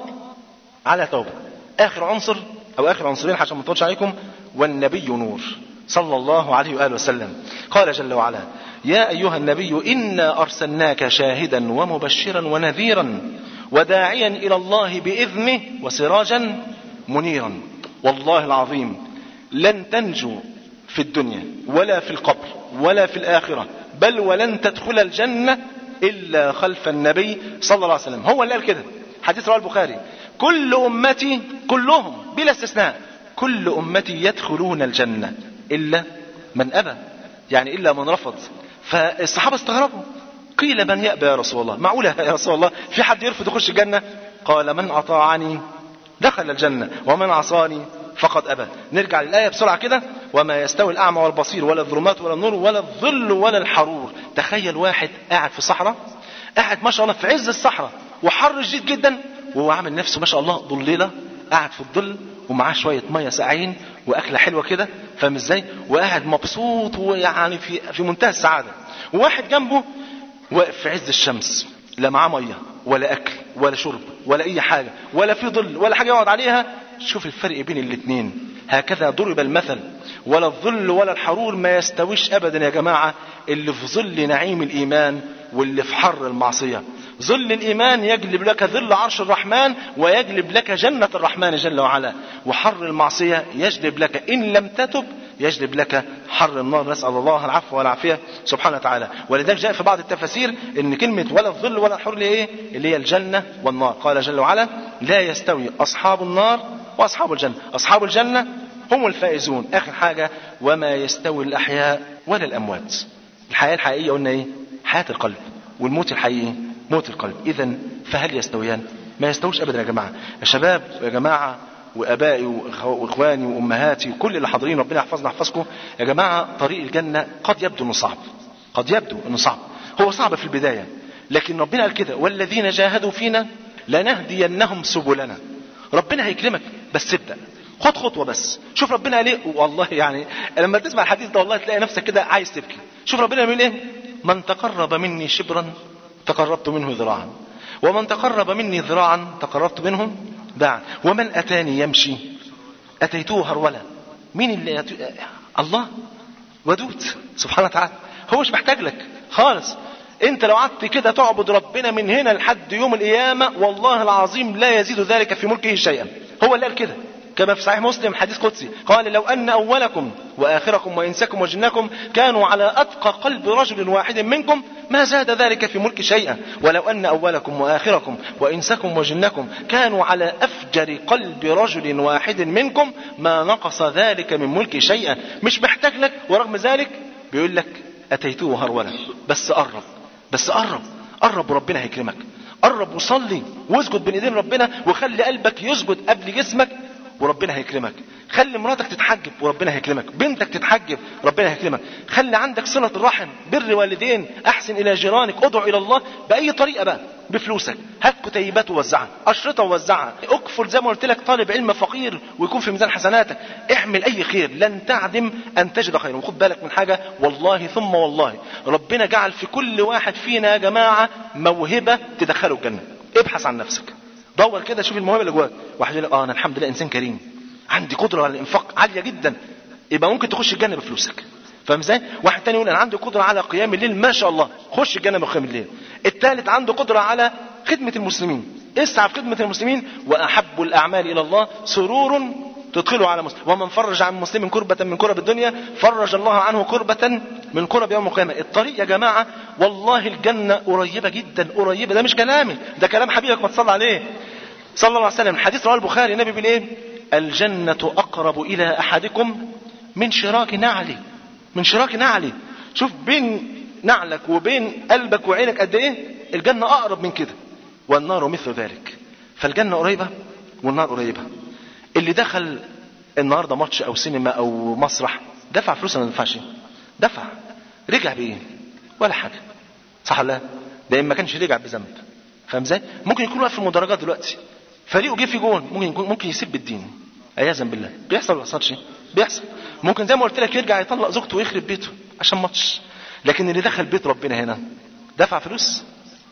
على توبه اخر عنصر او اخر عنصرين عشان ما نطولش عليكم والنبي نور صلى الله عليه واله وسلم قال جل وعلا يا ايها النبي انا ارسلناك شاهدا ومبشرا ونذيرا وداعيا الى الله باذنه وسراجا منيرا والله العظيم لن تنجو في الدنيا ولا في القبر ولا في الاخره بل ولن تدخل الجنه الا خلف النبي صلى الله عليه وسلم هو اللي قال كده حديث رواه البخاري كل امتي كلهم بلا استثناء كل امتي يدخلون الجنه الا من ابى يعني الا من رفض فالصحابه استغربوا قيل من يأبى يا رسول الله معقولة يا رسول الله في حد يرفض يخش الجنة قال من أطاعني دخل الجنة ومن عصاني فقد أبى نرجع للآية بسرعة كده وما يستوي الأعمى والبصير ولا الظلمات ولا النور ولا الظل ولا الحرور تخيل واحد قاعد في صحراء قاعد ما شاء الله في عز الصحراء وحر شديد جدا وهو عامل نفسه ما شاء الله ضليلة قاعد في الظل ومعاه شوية مية ساقعين وأكلة حلوة كده فاهم ازاي وقاعد مبسوط ويعني في في منتهى السعادة وواحد جنبه واقف في عز الشمس لا معاه ميه ولا اكل ولا شرب ولا اي حاجه ولا في ظل ولا حاجه يقعد عليها شوف الفرق بين الاثنين هكذا ضرب المثل ولا الظل ولا الحرور ما يستويش ابدا يا جماعه اللي في ظل نعيم الايمان واللي في حر المعصيه ظل الايمان يجلب لك ظل عرش الرحمن ويجلب لك جنه الرحمن جل وعلا وحر المعصيه يجلب لك ان لم تتب يجلب لك حر النار نسأل الله العفو والعافية سبحانه وتعالى ولذلك جاء في بعض التفاسير ان كلمة ولا الظل ولا الحر اللي ايه اللي هي الجنة والنار قال جل وعلا لا يستوي أصحاب النار وأصحاب الجنة أصحاب الجنة هم الفائزون آخر حاجة وما يستوي الأحياء ولا الأموات الحياة الحقيقية قلنا ايه حياة القلب والموت الحقيقي موت القلب إذا فهل يستويان ما يستويش أبدا يا جماعة يا شباب يا جماعة وابائي واخواني وامهاتي وكل اللي حاضرين ربنا يحفظنا يحفظكم يا جماعه طريق الجنه قد يبدو انه صعب قد يبدو انه صعب هو صعب في البدايه لكن ربنا قال كده والذين جاهدوا فينا لنهدينهم سبلنا ربنا هيكرمك بس ابدا خد خطوه بس شوف ربنا قال ايه والله يعني لما تسمع الحديث ده والله تلاقي نفسك كده عايز تبكي شوف ربنا بيقول ايه من تقرب مني شبرا تقربت منه ذراعا ومن تقرب مني ذراعا تقربت منه باعا ومن أتاني يمشي أتيته هرولا مين اللي يت... الله ودود سبحانه وتعالى هو مش محتاج لك خالص انت لو قعدت كده تعبد ربنا من هنا لحد يوم القيامة والله العظيم لا يزيد ذلك في ملكه شيئا هو اللي قال كده كما في صحيح مسلم حديث قدسي قال لو أن أولكم وآخركم وإنسكم وجنكم كانوا على أتقى قلب رجل واحد منكم ما زاد ذلك في ملك شيئا ولو أن أولكم وآخركم وإنسكم وجنكم كانوا على أفجر قلب رجل واحد منكم ما نقص ذلك من ملك شيئا مش محتاج لك ورغم ذلك بيقول لك أتيته هرولا بس قرب بس قرب قرب وربنا هيكرمك قرب وصلي واسجد بين ايدين ربنا وخلي قلبك يسجد قبل جسمك وربنا هيكرمك خلي مراتك تتحجب وربنا هيكرمك بنتك تتحجب ربنا هيكرمك خلي عندك صلة الرحم بر والدين احسن الى جيرانك ادعو الى الله باي طريقة بقى بفلوسك هات كتيبات ووزعها اشرطة ووزعها اكفل زي ما قلت لك طالب علم فقير ويكون في ميزان حسناتك اعمل اي خير لن تعدم ان تجد خيرا وخد بالك من حاجة والله ثم والله ربنا جعل في كل واحد فينا يا جماعة موهبة تدخله الجنة ابحث عن نفسك دور كده شوف الموهبه اللي جواك واحد يقول لك اه انا الحمد لله انسان كريم عندي قدره على الانفاق عاليه جدا يبقى ممكن تخش الجنه بفلوسك فاهم ازاي واحد تاني يقول انا عندي قدره على قيام الليل ما شاء الله خش الجنه بقيام الليل الثالث عنده قدره على خدمه المسلمين اسعى في خدمه المسلمين واحب الاعمال الى الله سرور تدخله على مسلم ومن فرج عن مسلم كربة من كرب الدنيا فرج الله عنه كربة من كرب يوم القيامة الطريق يا جماعة والله الجنة قريبة جدا قريبة ده مش كلامي ده كلام حبيبك ما تصلى عليه صلى الله عليه وسلم حديث رواه البخاري النبي بيقول ايه الجنة أقرب إلى أحدكم من شراك نعلي من شراك نعلي شوف بين نعلك وبين قلبك وعينك قد ايه الجنة أقرب من كده والنار مثل ذلك فالجنة قريبة والنار قريبة اللي دخل النهارده ماتش او سينما او مسرح دفع فلوس ولا ما دفعش دفع رجع بايه ولا حاجه صح ولا لا ده ما كانش رجع بذنب فاهم ازاي ممكن يكون واقف في المدرجات دلوقتي فريقه جه في جون ممكن يكون ممكن يسب الدين عياذا بالله بيحصل ولا بيحصلش بيحصل ممكن زي ما قلت لك يرجع يطلق زوجته ويخرب بيته عشان ماتش لكن اللي دخل بيت ربنا هنا دفع فلوس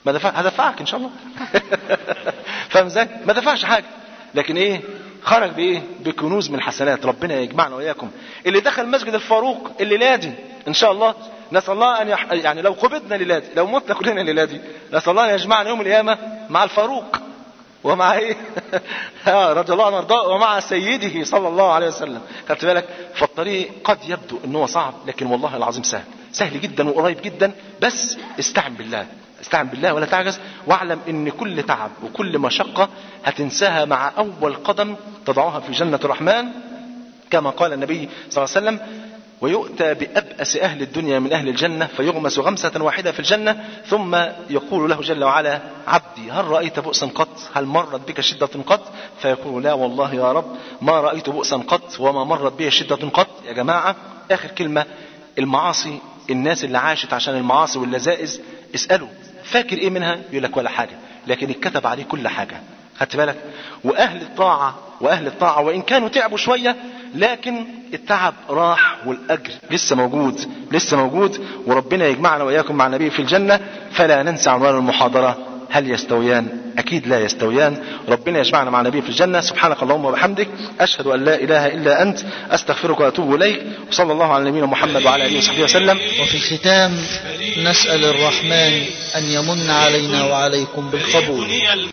ما دفع هدفعك ان شاء الله فاهم ازاي ما دفعش حاجه لكن ايه خرج بايه بكنوز من الحسنات ربنا يجمعنا واياكم اللي دخل مسجد الفاروق الليله دي ان شاء الله نسال الله ان يح... يعني لو قبضنا الليله دي لو متنا كلنا الليله دي نسال الله ان يجمعنا يوم القيامه مع الفاروق ومع ايه آه، رضي الله عنه وارضاه ومع سيده صلى الله عليه وسلم خدت بالك فالطريق قد يبدو ان هو صعب لكن والله العظيم سهل سهل جدا وقريب جدا بس استعن بالله استعن بالله ولا تعجز واعلم ان كل تعب وكل مشقة هتنساها مع اول قدم تضعها في جنة الرحمن كما قال النبي صلى الله عليه وسلم ويؤتى بأبأس أهل الدنيا من أهل الجنة فيغمس غمسة واحدة في الجنة ثم يقول له جل وعلا عبدي هل رأيت بؤسا قط هل مرت بك شدة قط فيقول لا والله يا رب ما رأيت بؤسا قط وما مرت بي شدة قط يا جماعة آخر كلمة المعاصي الناس اللي عاشت عشان المعاصي واللذائذ اسألوا فاكر ايه منها يقول لك ولا حاجة لكن اتكتب عليه كل حاجة خدت بالك واهل الطاعة واهل الطاعة وان كانوا تعبوا شوية لكن التعب راح والاجر لسه موجود لسه موجود وربنا يجمعنا واياكم مع النبي في الجنة فلا ننسى عنوان المحاضرة هل يستويان اكيد لا يستويان ربنا يجمعنا مع النبي في الجنة سبحانك اللهم وبحمدك اشهد ان لا اله الا انت استغفرك واتوب اليك وصلى الله على نبينا محمد وعلى اله وصحبه وسلم وفي الختام نسأل الرحمن أن يمن علينا وعليكم بالقبول